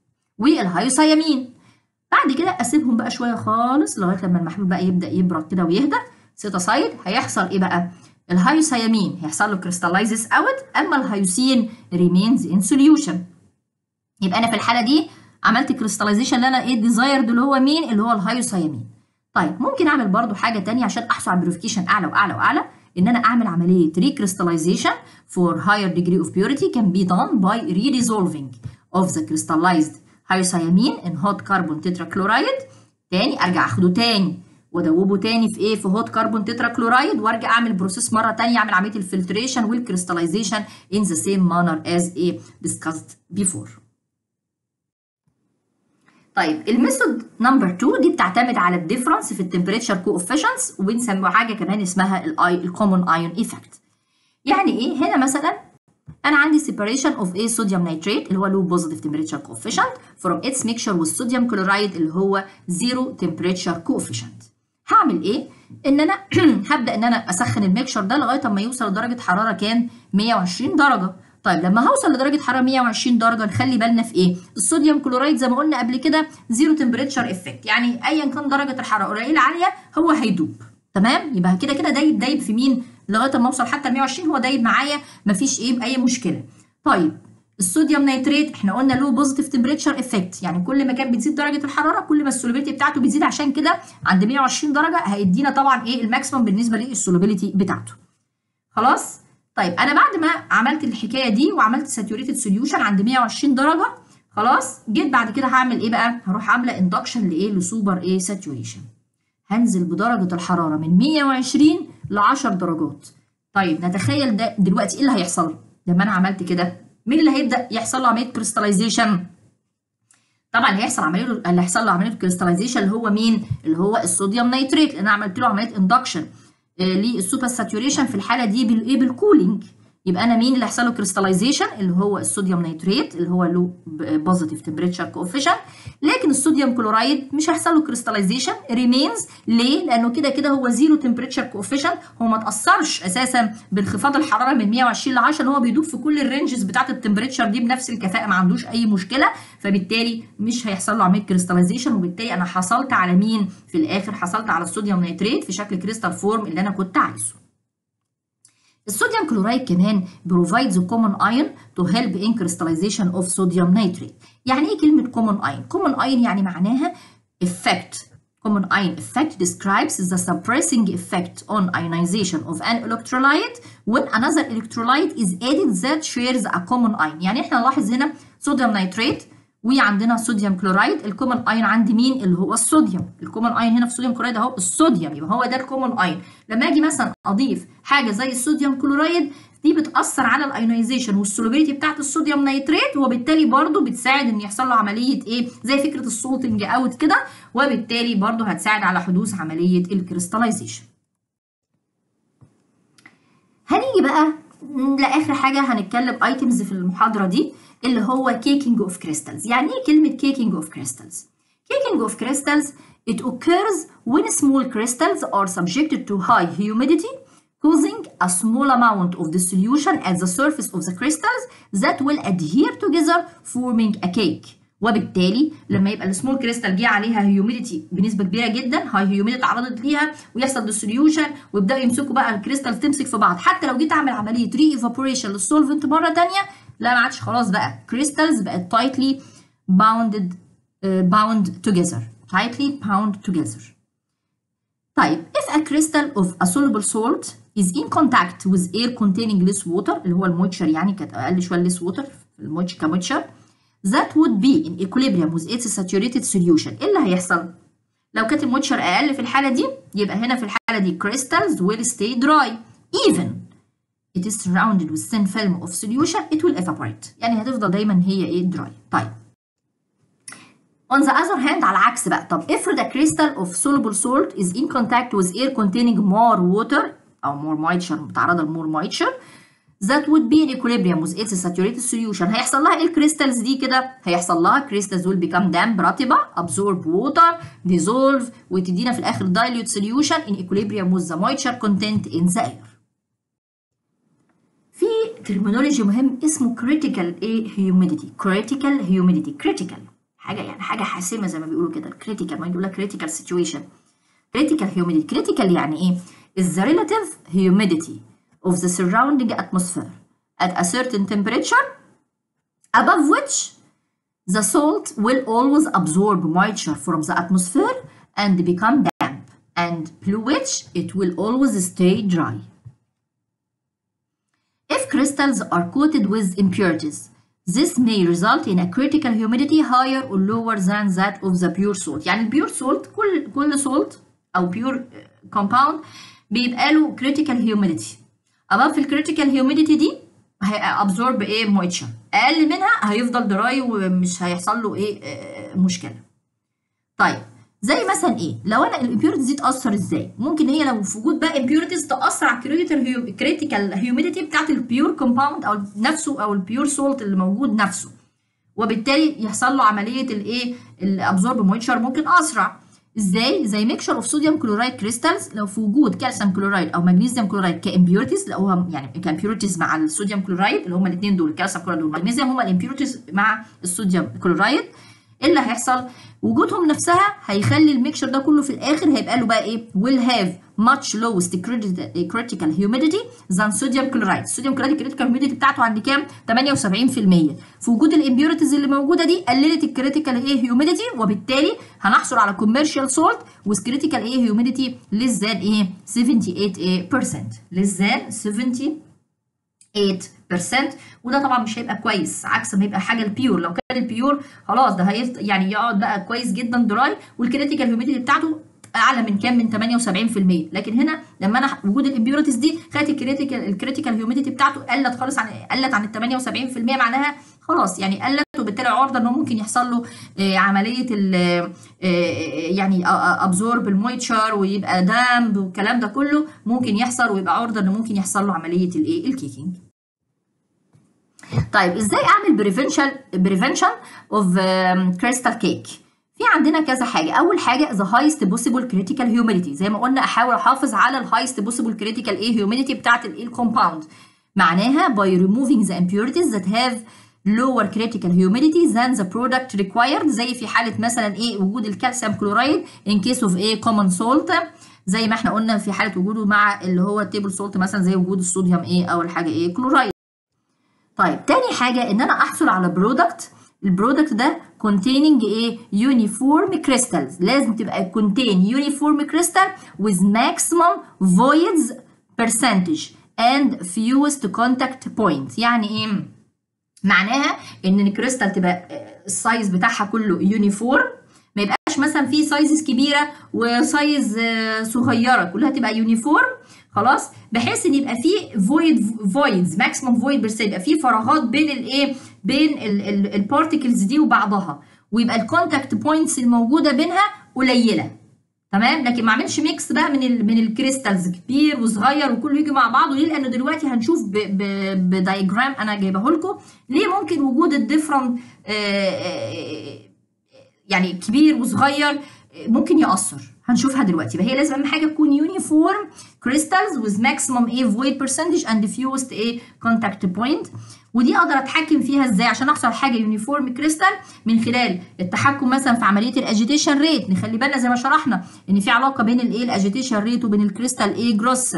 والهايوسيامين بعد كده اسيبهم بقى شويه خالص لغايه لما المحلول بقى يبدا يبرد كده ويهدى سيت اسايد هيحصل ايه بقى الهايوسيامين هيحصل له كريستاليزز اوت اما الهايوسين ريمينز ان سوليوشن يبقى انا في الحاله دي عملت كريستاليزيشن اللي انا ايه ديزايرد اللي هو مين اللي هو الهايوسيامين طيب ممكن اعمل برضو حاجه تانية عشان احصل على بيوريفيكيشن اعلى واعلى واعلى ان انا اعمل عمليه recrystallization for higher degree of purity can be done by re-dissolving of the crystallized hyoscyamine in hot carbon tetrachloride تاني ارجع اخده تاني وادوبه تاني في ايه في هوت كربون تترا كلورايد وارجع اعمل بروسيس مره تانية اعمل عمليه الفلتريشن والكريستاليزيشن in the same manner as a discussed before طيب الميثود نمبر 2 دي بتعتمد على الديفرنس في التمبريتشر كوفيشنتس وبنسموها حاجه كمان اسمها الاي الكومون ايون ايفكت يعني ايه هنا مثلا انا عندي separation of a sodium nitrate اللي هو low positive temperature coefficient from its mixture with sodium chloride اللي هو zero temperature coefficient هعمل ايه ان انا هبدا ان انا اسخن الميكشر ده لغايه اما يوصل لدرجه حراره كام 120 درجه طيب لما هوصل لدرجه حراره 120 درجه نخلي بالنا في ايه الصوديوم كلورايد زي ما قلنا قبل كده زيرو تمبريتشر افكت يعني ايا كان درجه الحراره قليله عاليه هو هيدوب تمام يبقى كده كده دايب دايب في مين لغايه ما اوصل حتى ل 120 هو دايب معايا مفيش ايه اي مشكله طيب الصوديوم نيتريت احنا قلنا له بوزيتيف تمبريتشر افكت يعني كل ما كانت بتزيد درجه الحراره كل ما السولوبيليتي بتاعته بتزيد عشان كده عند 120 درجه هيدينا طبعا ايه الماكسيمم بالنسبه للسولوبيليتي بتاعته خلاص طيب انا بعد ما عملت الحكايه دي وعملت ساتوريتد سوليوشن عند 120 درجه خلاص جيت بعد كده هعمل ايه بقى هروح عامله اندكشن لايه لسوبر ايه ساتوريشن هنزل بدرجه الحراره من 120 ل 10 درجات طيب نتخيل ده دلوقتي ايه اللي هيحصل لما انا عملت كده مين اللي هيبدا يحصل له عمليه كريستاليزيشن طبعا اللي هيحصل عمليه اللي هيحصل له عمليه كريستاليزيشن اللي هو مين اللي هو الصوديوم نيتريت لان انا عملت له عمليه اندكشن للسوبر ساتوريشن في الحاله دي بالايه بالكولينج يبقى انا مين اللي هيحصل له كريستاليزيشن اللي هو الصوديوم نيتريت اللي هو له بوزيتيف تمبريتشر كوفيشنت لكن الصوديوم كلورايد مش هيحصل له كريستاليزيشن ريمينز ليه لانه كده كده هو زيرو تمبريتشر كوفيشنت هو ما تاثرش اساسا بانخفاض الحراره من 120 ل 10 هو بيدوب في كل الرينجز بتاعه التمبريتشر دي بنفس الكفاءه ما عندوش اي مشكله فبالتالي مش هيحصل له عمليه كريستاليزيشن وبالتالي انا حصلت على مين في الاخر حصلت على الصوديوم نيتريت في شكل كريستال فورم اللي انا كنت عايزه الصوديوم كلورايد كمان provides a common ion to help in crystallization of sodium nitrate. يعني ايه كلمة common ion؟ common ion يعني معناها effect. Common ion effect describes the suppressing effect on ionization of an electrolyte when another electrolyte is added that shares a common ion. يعني احنا نلاحظ هنا صوديوم نيتريت وعندنا صوديوم كلورايد الكومن ايون عندي مين اللي هو الصوديوم الكومن ايون هنا في الصوديوم كلورايد اهو الصوديوم يبقى هو ده الكومن ايون لما اجي مثلا اضيف حاجه زي الصوديوم كلورايد دي بتاثر على الايونيزيشن والسولوبيليتي بتاعت الصوديوم نيتريت وبالتالي برضو بتساعد ان يحصل له عمليه ايه زي فكره السولتنج اوت كده وبالتالي برضو هتساعد على حدوث عمليه الكريستاليزيشن هنيجي بقى لاخر حاجه هنتكلم ايتمز في المحاضره دي اللي هو كيكينج اوف كريستالز يعني ايه كلمه كيكينج اوف كريستالز كيكينج اوف كريستالز it occurs when small crystals are subjected to high humidity causing a small amount of the solution at the surface of the crystals that will adhere together forming a cake وبالتالي لما يبقى السمول كريستال جه عليها هيوميديتي بنسبه كبيره جدا هاي هيوميديتي اتعرضت ليها ويحصل ديسوليوشن ويبداوا يمسكوا بقى الكريستال تمسك في بعض حتى لو جيت اعمل عمليه ري ايفابوريشن للسولفنت مره ثانيه لا ما عادش خلاص بقى كريستالز بقت tightly bounded uh, bound together tightly bound together طيب if a crystal of a soluble salt is in contact with air containing less water اللي هو المويتشر يعني كانت اقل شويه less water المويتشر كمويتشر that would be in equilibrium with its saturated solution ايه اللي هيحصل؟ لو كانت المويتشر اقل في الحاله دي يبقى هنا في الحاله دي crystals will stay dry even it is surrounded with thin film of solution it will evaporate يعني هتفضل دايما هي ايه dry طيب on the other hand على العكس بقى طب افرض a crystal of soluble salt is in contact with air containing more water او more moisture متعرضه لمور moisture that would be in equilibrium with its saturated solution هيحصل لها ايه الكريستالز دي كده هيحصل لها crystals will become damp رطبه absorb water dissolve وتدينا في الاخر dilute solution in equilibrium with the moisture content in the air في ترمينولوجي مهم اسمه critical ايه humidity critical humidity critical حاجه يعني حاجه حاسمه زي ما بيقولوا كده critical ما يقول لك critical situation critical humidity critical يعني ايه is the relative humidity of the surrounding atmosphere at a certain temperature above which the salt will always absorb moisture from the atmosphere and become damp and below which it will always stay dry if crystals are coated with impurities This may result in a critical humidity higher or lower than that of the pure salt. يعني البيور salt كل كل salt أو pure compound بيبقى له critical humidity. above ال critical humidity دي هيابزورب ايه moisture. أقل منها هيفضل دراي ومش هيحصل له ايه مشكلة. طيب زي مثلا ايه لو انا الامبيورتيز دي تاثر ازاي ممكن هي لو في وجود بقى امبيورتيز تاثر على الكريتيكال هيوميديتي بتاعت البيور كومباوند او نفسه او البيور سولت اللي موجود نفسه وبالتالي يحصل له عمليه الايه الابزورب مويتشر ممكن اسرع ازاي زي ميكشر اوف صوديوم كلورايد كريستالز لو في وجود كالسيوم كلورايد او مغنيسيوم كلورايد كامبيورتيز لو هم يعني كامبيورتيز مع الصوديوم كلورايد اللي هم الاثنين دول الكالسيوم كلورايد والمغنيسيوم هم الامبيورتيز مع الصوديوم كلورايد ايه اللي هيحصل وجودهم نفسها هيخلي الميكشر ده كله في الاخر هيبقى له بقى ايه will have much lowest critical humidity than sodium chloride الصوديوم كلورايد critical humidity بتاعته عند كام 78% في وجود الامبيورتيز اللي موجوده دي قللت الكريتيكال ايه humidity وبالتالي هنحصل على commercial salt with critical ايه humidity less than ايه 78% less than 78% وده طبعا مش هيبقى كويس عكس ما يبقى حاجه البيور لو كان البيور خلاص ده هيفضل يعني يقعد بقى كويس جدا دراي والكريتيكال هيوميديتي بتاعته اعلى من كام من 78% لكن هنا لما انا وجود الامبيورتيز دي خدت الكريتيكال الكريتيكال هيوميديتي بتاعته قلت خالص عن قلت عن ال 78% معناها خلاص يعني قلت وبالتالي عرضه انه ممكن يحصل له آه عمليه ال آه يعني ابزورب المويتشر ويبقى دامب والكلام ده كله ممكن يحصل ويبقى عرضه انه ممكن يحصل له عمليه الايه الكيكينج طيب ازاي اعمل بريفنشن بريفنشن اوف كريستال كيك في عندنا كذا حاجه اول حاجه the highest possible critical humidity زي ما قلنا احاول احافظ على الهايست possible critical ايه humidity بتاعت الايه الكومباوند معناها by removing the impurities that have lower critical humidity than the product required زي في حاله مثلا ايه وجود الكالسيوم كلورايد in case of ايه common salt زي ما احنا قلنا في حاله وجوده مع اللي هو التيبل سولت مثلا زي وجود الصوديوم ايه او الحاجه ايه كلورايد طيب تاني حاجة إن أنا أحصل على برودكت البرودكت ده containing ايه uniform crystals لازم تبقى contain uniform crystal with maximum voids percentage and fewest contact point يعني ايه معناها ان الكريستال تبقى السايز بتاعها كله يونيفورم ما يبقاش مثلا في سايزز كبيره وسايز صغيره كلها تبقى يونيفورم خلاص بحيث ان يبقى في فويد فويدز ماكسيمم فويد بس يبقى في فراغات بين الايه بين البارتكلز دي وبعضها ويبقى الكونتاكت بوينتس الموجوده بينها قليله تمام لكن ما اعملش ميكس بقى من ال من الكريستالز كبير وصغير وكله يجي مع بعضه ليه لانه دلوقتي هنشوف بدايجرام انا جايبه لكم ليه ممكن وجود الديفرنت يعني كبير وصغير ممكن ياثر هنشوفها دلوقتي فهي لازم اهم حاجه تكون يونيفورم كريستالز with maximum ايه void percentage and fewest ايه contact point ودي اقدر اتحكم فيها ازاي عشان احصل حاجه يونيفورم كريستال من خلال التحكم مثلا في عمليه الاجيتيشن ريت نخلي بالنا زي ما شرحنا ان في علاقه بين الايه الاجيتيشن ريت وبين الكريستال ايه جروس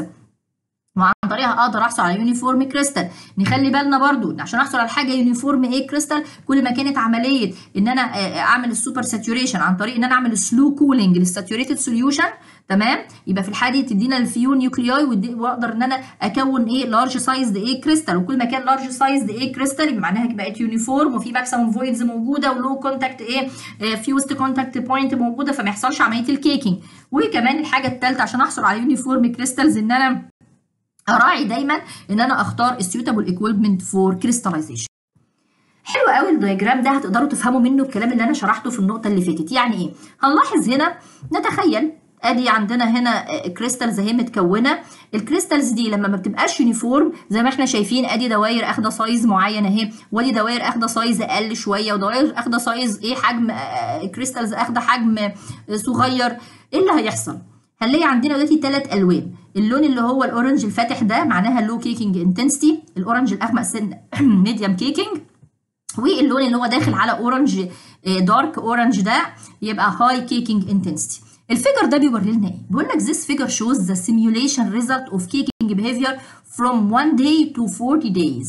وعن طريقها اقدر احصل على يونيفورم كريستال نخلي بالنا برضو عشان احصل على حاجه يونيفورم ايه كريستال كل ما كانت عمليه ان انا اعمل السوبر ساتوريشن عن طريق ان انا اعمل سلو كولينج للساتوريتد سوليوشن تمام يبقى في الحاله دي تدينا الفيو نيوكلياي واقدر ان انا اكون ايه لارج سايز ايه كريستال وكل ما كان لارج سايز ايه كريستال يبقى معناها بقت يونيفورم وفي ماكسيمم فويدز موجوده ولو كونتاكت ايه فيوست كونتاكت بوينت موجوده فما يحصلش عمليه الكيكينج وكمان الحاجه الثالثه عشان احصل على يونيفورم كريستالز ان انا اراعي دايما ان انا اختار السيوتابل ايكويبمنت فور كريستاليزيشن حلو قوي الدياجرام ده هتقدروا تفهموا منه الكلام اللي انا شرحته في النقطه اللي فاتت يعني ايه هنلاحظ هنا نتخيل ادي عندنا هنا كريستالز اهي متكونه الكريستالز دي لما ما بتبقاش يونيفورم زي ما احنا شايفين ادي دوائر اخده سايز معين اهي ودي دوائر اخده سايز اقل شويه ودوائر اخده سايز ايه حجم كريستالز اخده حجم صغير ايه اللي هيحصل هنلاقي عندنا دلوقتي ثلاث الوان اللون اللي هو الاورنج الفاتح ده معناها لو كيكينج انتنسيتي الاورنج الاغمق سن ميديوم كيكينج واللون اللي هو داخل على اورنج دارك اورنج ده يبقى هاي كيكينج انتنسيتي الفيجر ده بيوري لنا ايه بيقول لك this figure shows the simulation result of caking behavior from 1 day to 40 days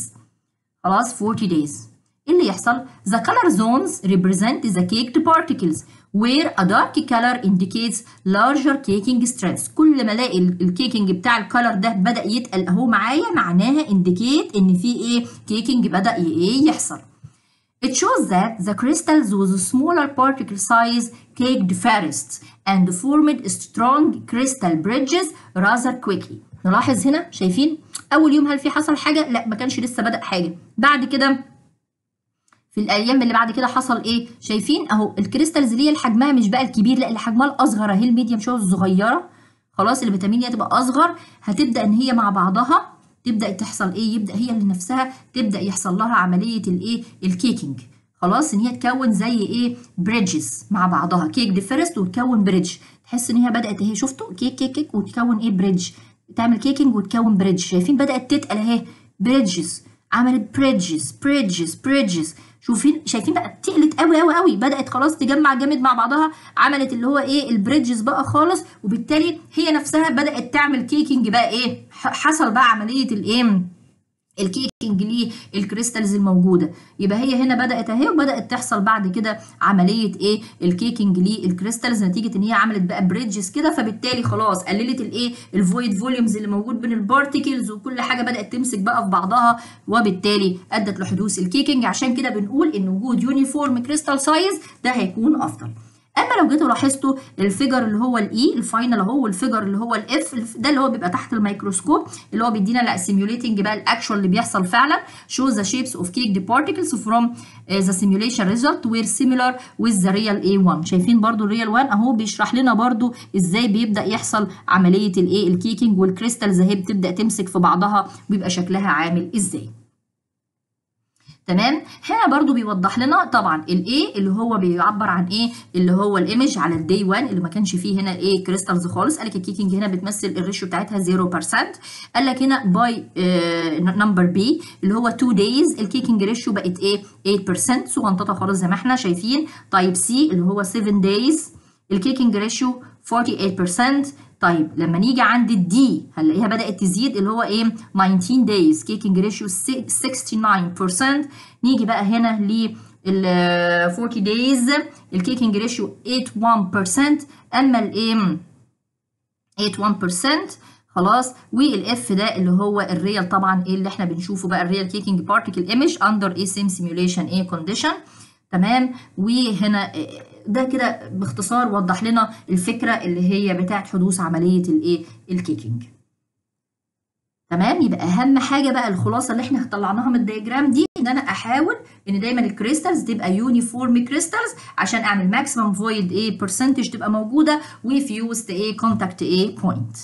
خلاص 40 days ايه اللي يحصل the color zones represent the caked particles where a dark color indicates larger caking strength كل ما الاقي الكيكنج بتاع الكالر ده بدا يتقل اهو معايا معناها indicate ان في ايه كيكنج بدا ايه يحصل It shows that the crystals with smaller particle size caked first and formed strong crystal bridges rather quickly. نلاحظ هنا شايفين أول يوم هل في حصل حاجة؟ لا ما كانش لسه بدأ حاجة. بعد كده في الايام اللي بعد كده حصل ايه شايفين اهو الكريستالز اللي هي حجمها مش بقى الكبير لا اللي حجمها الاصغر اهي الميديم شويه الصغيره خلاص الفيتامين هي تبقى اصغر هتبدا ان هي مع بعضها تبدا تحصل ايه يبدا هي اللي نفسها تبدا يحصل لها عمليه الايه الكيكينج خلاص ان هي تكون زي ايه بريدجز مع بعضها كيك دي فيرست وتكون بريدج تحس ان هي بدات اهي شفتوا كيك كيك كيك وتكون ايه بريدج تعمل كيكينج وتكون بريدج شايفين بدات تتقل اهي بريدجز عملت بريدجز بريدجز بريدجز شوفين شايفين بقى تقلت قوي قوي قوي بدات خلاص تجمع جامد مع بعضها عملت اللي هو ايه البريدجز بقى خالص وبالتالي هي نفسها بدات تعمل كيكنج بقى ايه حصل بقى عمليه الايه الكيكنج للكريستالز الموجوده يبقى هي هنا بدات اهي وبدات تحصل بعد كده عمليه ايه الكيكنج للكريستالز نتيجه ان هي عملت بقى بريدجز كده فبالتالي خلاص قللت الايه الفويد فوليومز اللي موجود بين البارتيكلز وكل حاجه بدات تمسك بقى في بعضها وبالتالي ادت لحدوث الكيكنج عشان كده بنقول ان وجود يونيفورم كريستال سايز ده هيكون افضل اما لو جيتوا لاحظتوا الفيجر اللي هو الاي الفاينل اهو والفيجر اللي هو الاف ده اللي هو بيبقى تحت الميكروسكوب اللي هو بيدينا لا سيميوليتنج بقى الاكشوال اللي بيحصل فعلا show the shapes of cake particles from uh, the simulation result were similar with the real A1 شايفين برضو الريال 1 اهو بيشرح لنا برضو ازاي بيبدا يحصل عمليه الايه الكيكنج والكريستالز اهي بتبدا تمسك في بعضها ويبقى شكلها عامل ازاي تمام هنا برضو بيوضح لنا طبعا الاي اللي هو بيعبر عن ايه اللي هو الايمج على الدي 1 اللي ما كانش فيه هنا ايه كريستالز خالص قال لك الكيكنج هنا بتمثل الريشيو بتاعتها 0% قال لك هنا باي نمبر بي اللي هو 2 دايز الكيكنج ريشيو بقت ايه 8% صغنططه خالص زي ما احنا شايفين طيب سي اللي هو 7 دايز الكيكنج ريشيو 48% طيب لما نيجي عند الدي هنلاقيها بدات تزيد اللي هو ايه 19 دايز كيكنج ريشيو 69% نيجي بقى هنا ل ال 40 دايز الكيكنج ريشيو 81% اما الايه 81% خلاص والاف ده اللي هو الريال طبعا ايه اللي احنا بنشوفه بقى الريال كيكنج بارتيكل ايمج اندر ايه سيم سيميوليشن ايه كونديشن تمام وهنا ده كده باختصار وضح لنا الفكره اللي هي بتاعت حدوث عمليه الايه الكيكنج تمام يبقى اهم حاجه بقى الخلاصه اللي احنا طلعناها من الدياجرام دي ان انا احاول ان دايما الكريستالز تبقى يونيفورم كريستالز عشان اعمل ماكسيمم فويد ايه برسنتج تبقى موجوده وفيوزد ايه كونتاكت ايه بوينت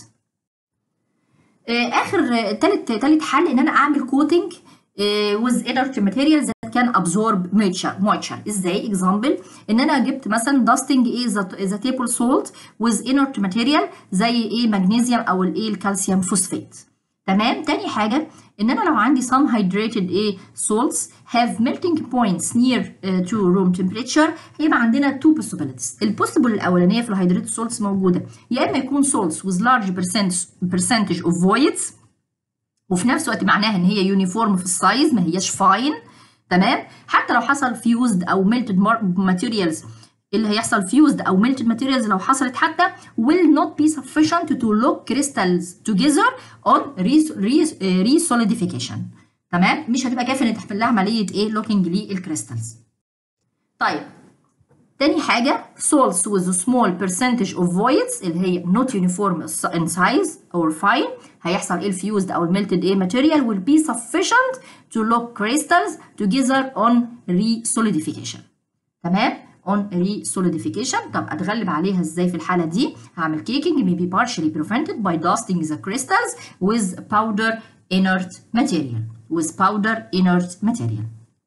اخر تالت تالت حل ان انا اعمل كوتنج with inert materials that can absorb moisture moisture ازاي example ان انا جبت مثلا dusting ايه the table salt with inert material زي ايه مغنيسيوم او الايه الكالسيوم فوسفات تمام تاني حاجه ان انا لو عندي some hydrated ايه salts have melting points near uh, to room temperature هيبقى عندنا two possibilities البوسيبل الاولانيه في الهيدريتد salts موجوده يا اما يكون salts with large percentage percentage of voids وفي نفس الوقت معناها ان هي يونيفورم في السايز ما هياش فاين تمام حتى لو حصل فيوزد او ميلتد ماتيريالز اللي هيحصل فيوزد او ميلتد ماتيريالز لو حصلت حتى will not be sufficient to lock crystals together on resolidification تمام مش هتبقى كافيه ان تحمل لها عمليه ايه لوكينج للكريستالز طيب تاني حاجة salts with a small percentage of voids اللي هي not uniform in size or fine هيحصل ايه الفيوزد او الميلتد ايه material will be sufficient to lock crystals together on resolidification تمام on resolidification طب اتغلب عليها ازاي في الحالة دي هعمل caking may be partially prevented by dusting the crystals with powder inert material with powder inert material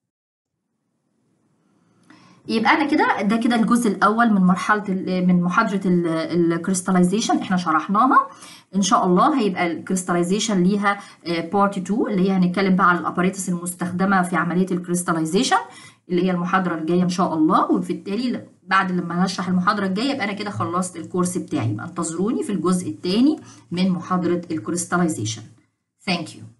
يبقى انا كده ده كده الجزء الاول من مرحله من محاضره الكريستاليزيشن احنا شرحناها ان شاء الله هيبقى الكريستاليزيشن ليها بارت 2 اللي هي هنتكلم بقى على الاباريتس المستخدمه في عمليه الكريستاليزيشن اللي هي المحاضره الجايه ان شاء الله وبالتالي بعد لما هشرح المحاضره الجايه يبقى انا كده خلصت الكورس بتاعي يبقى انتظروني في الجزء الثاني من محاضره الكريستاليزيشن ثانك يو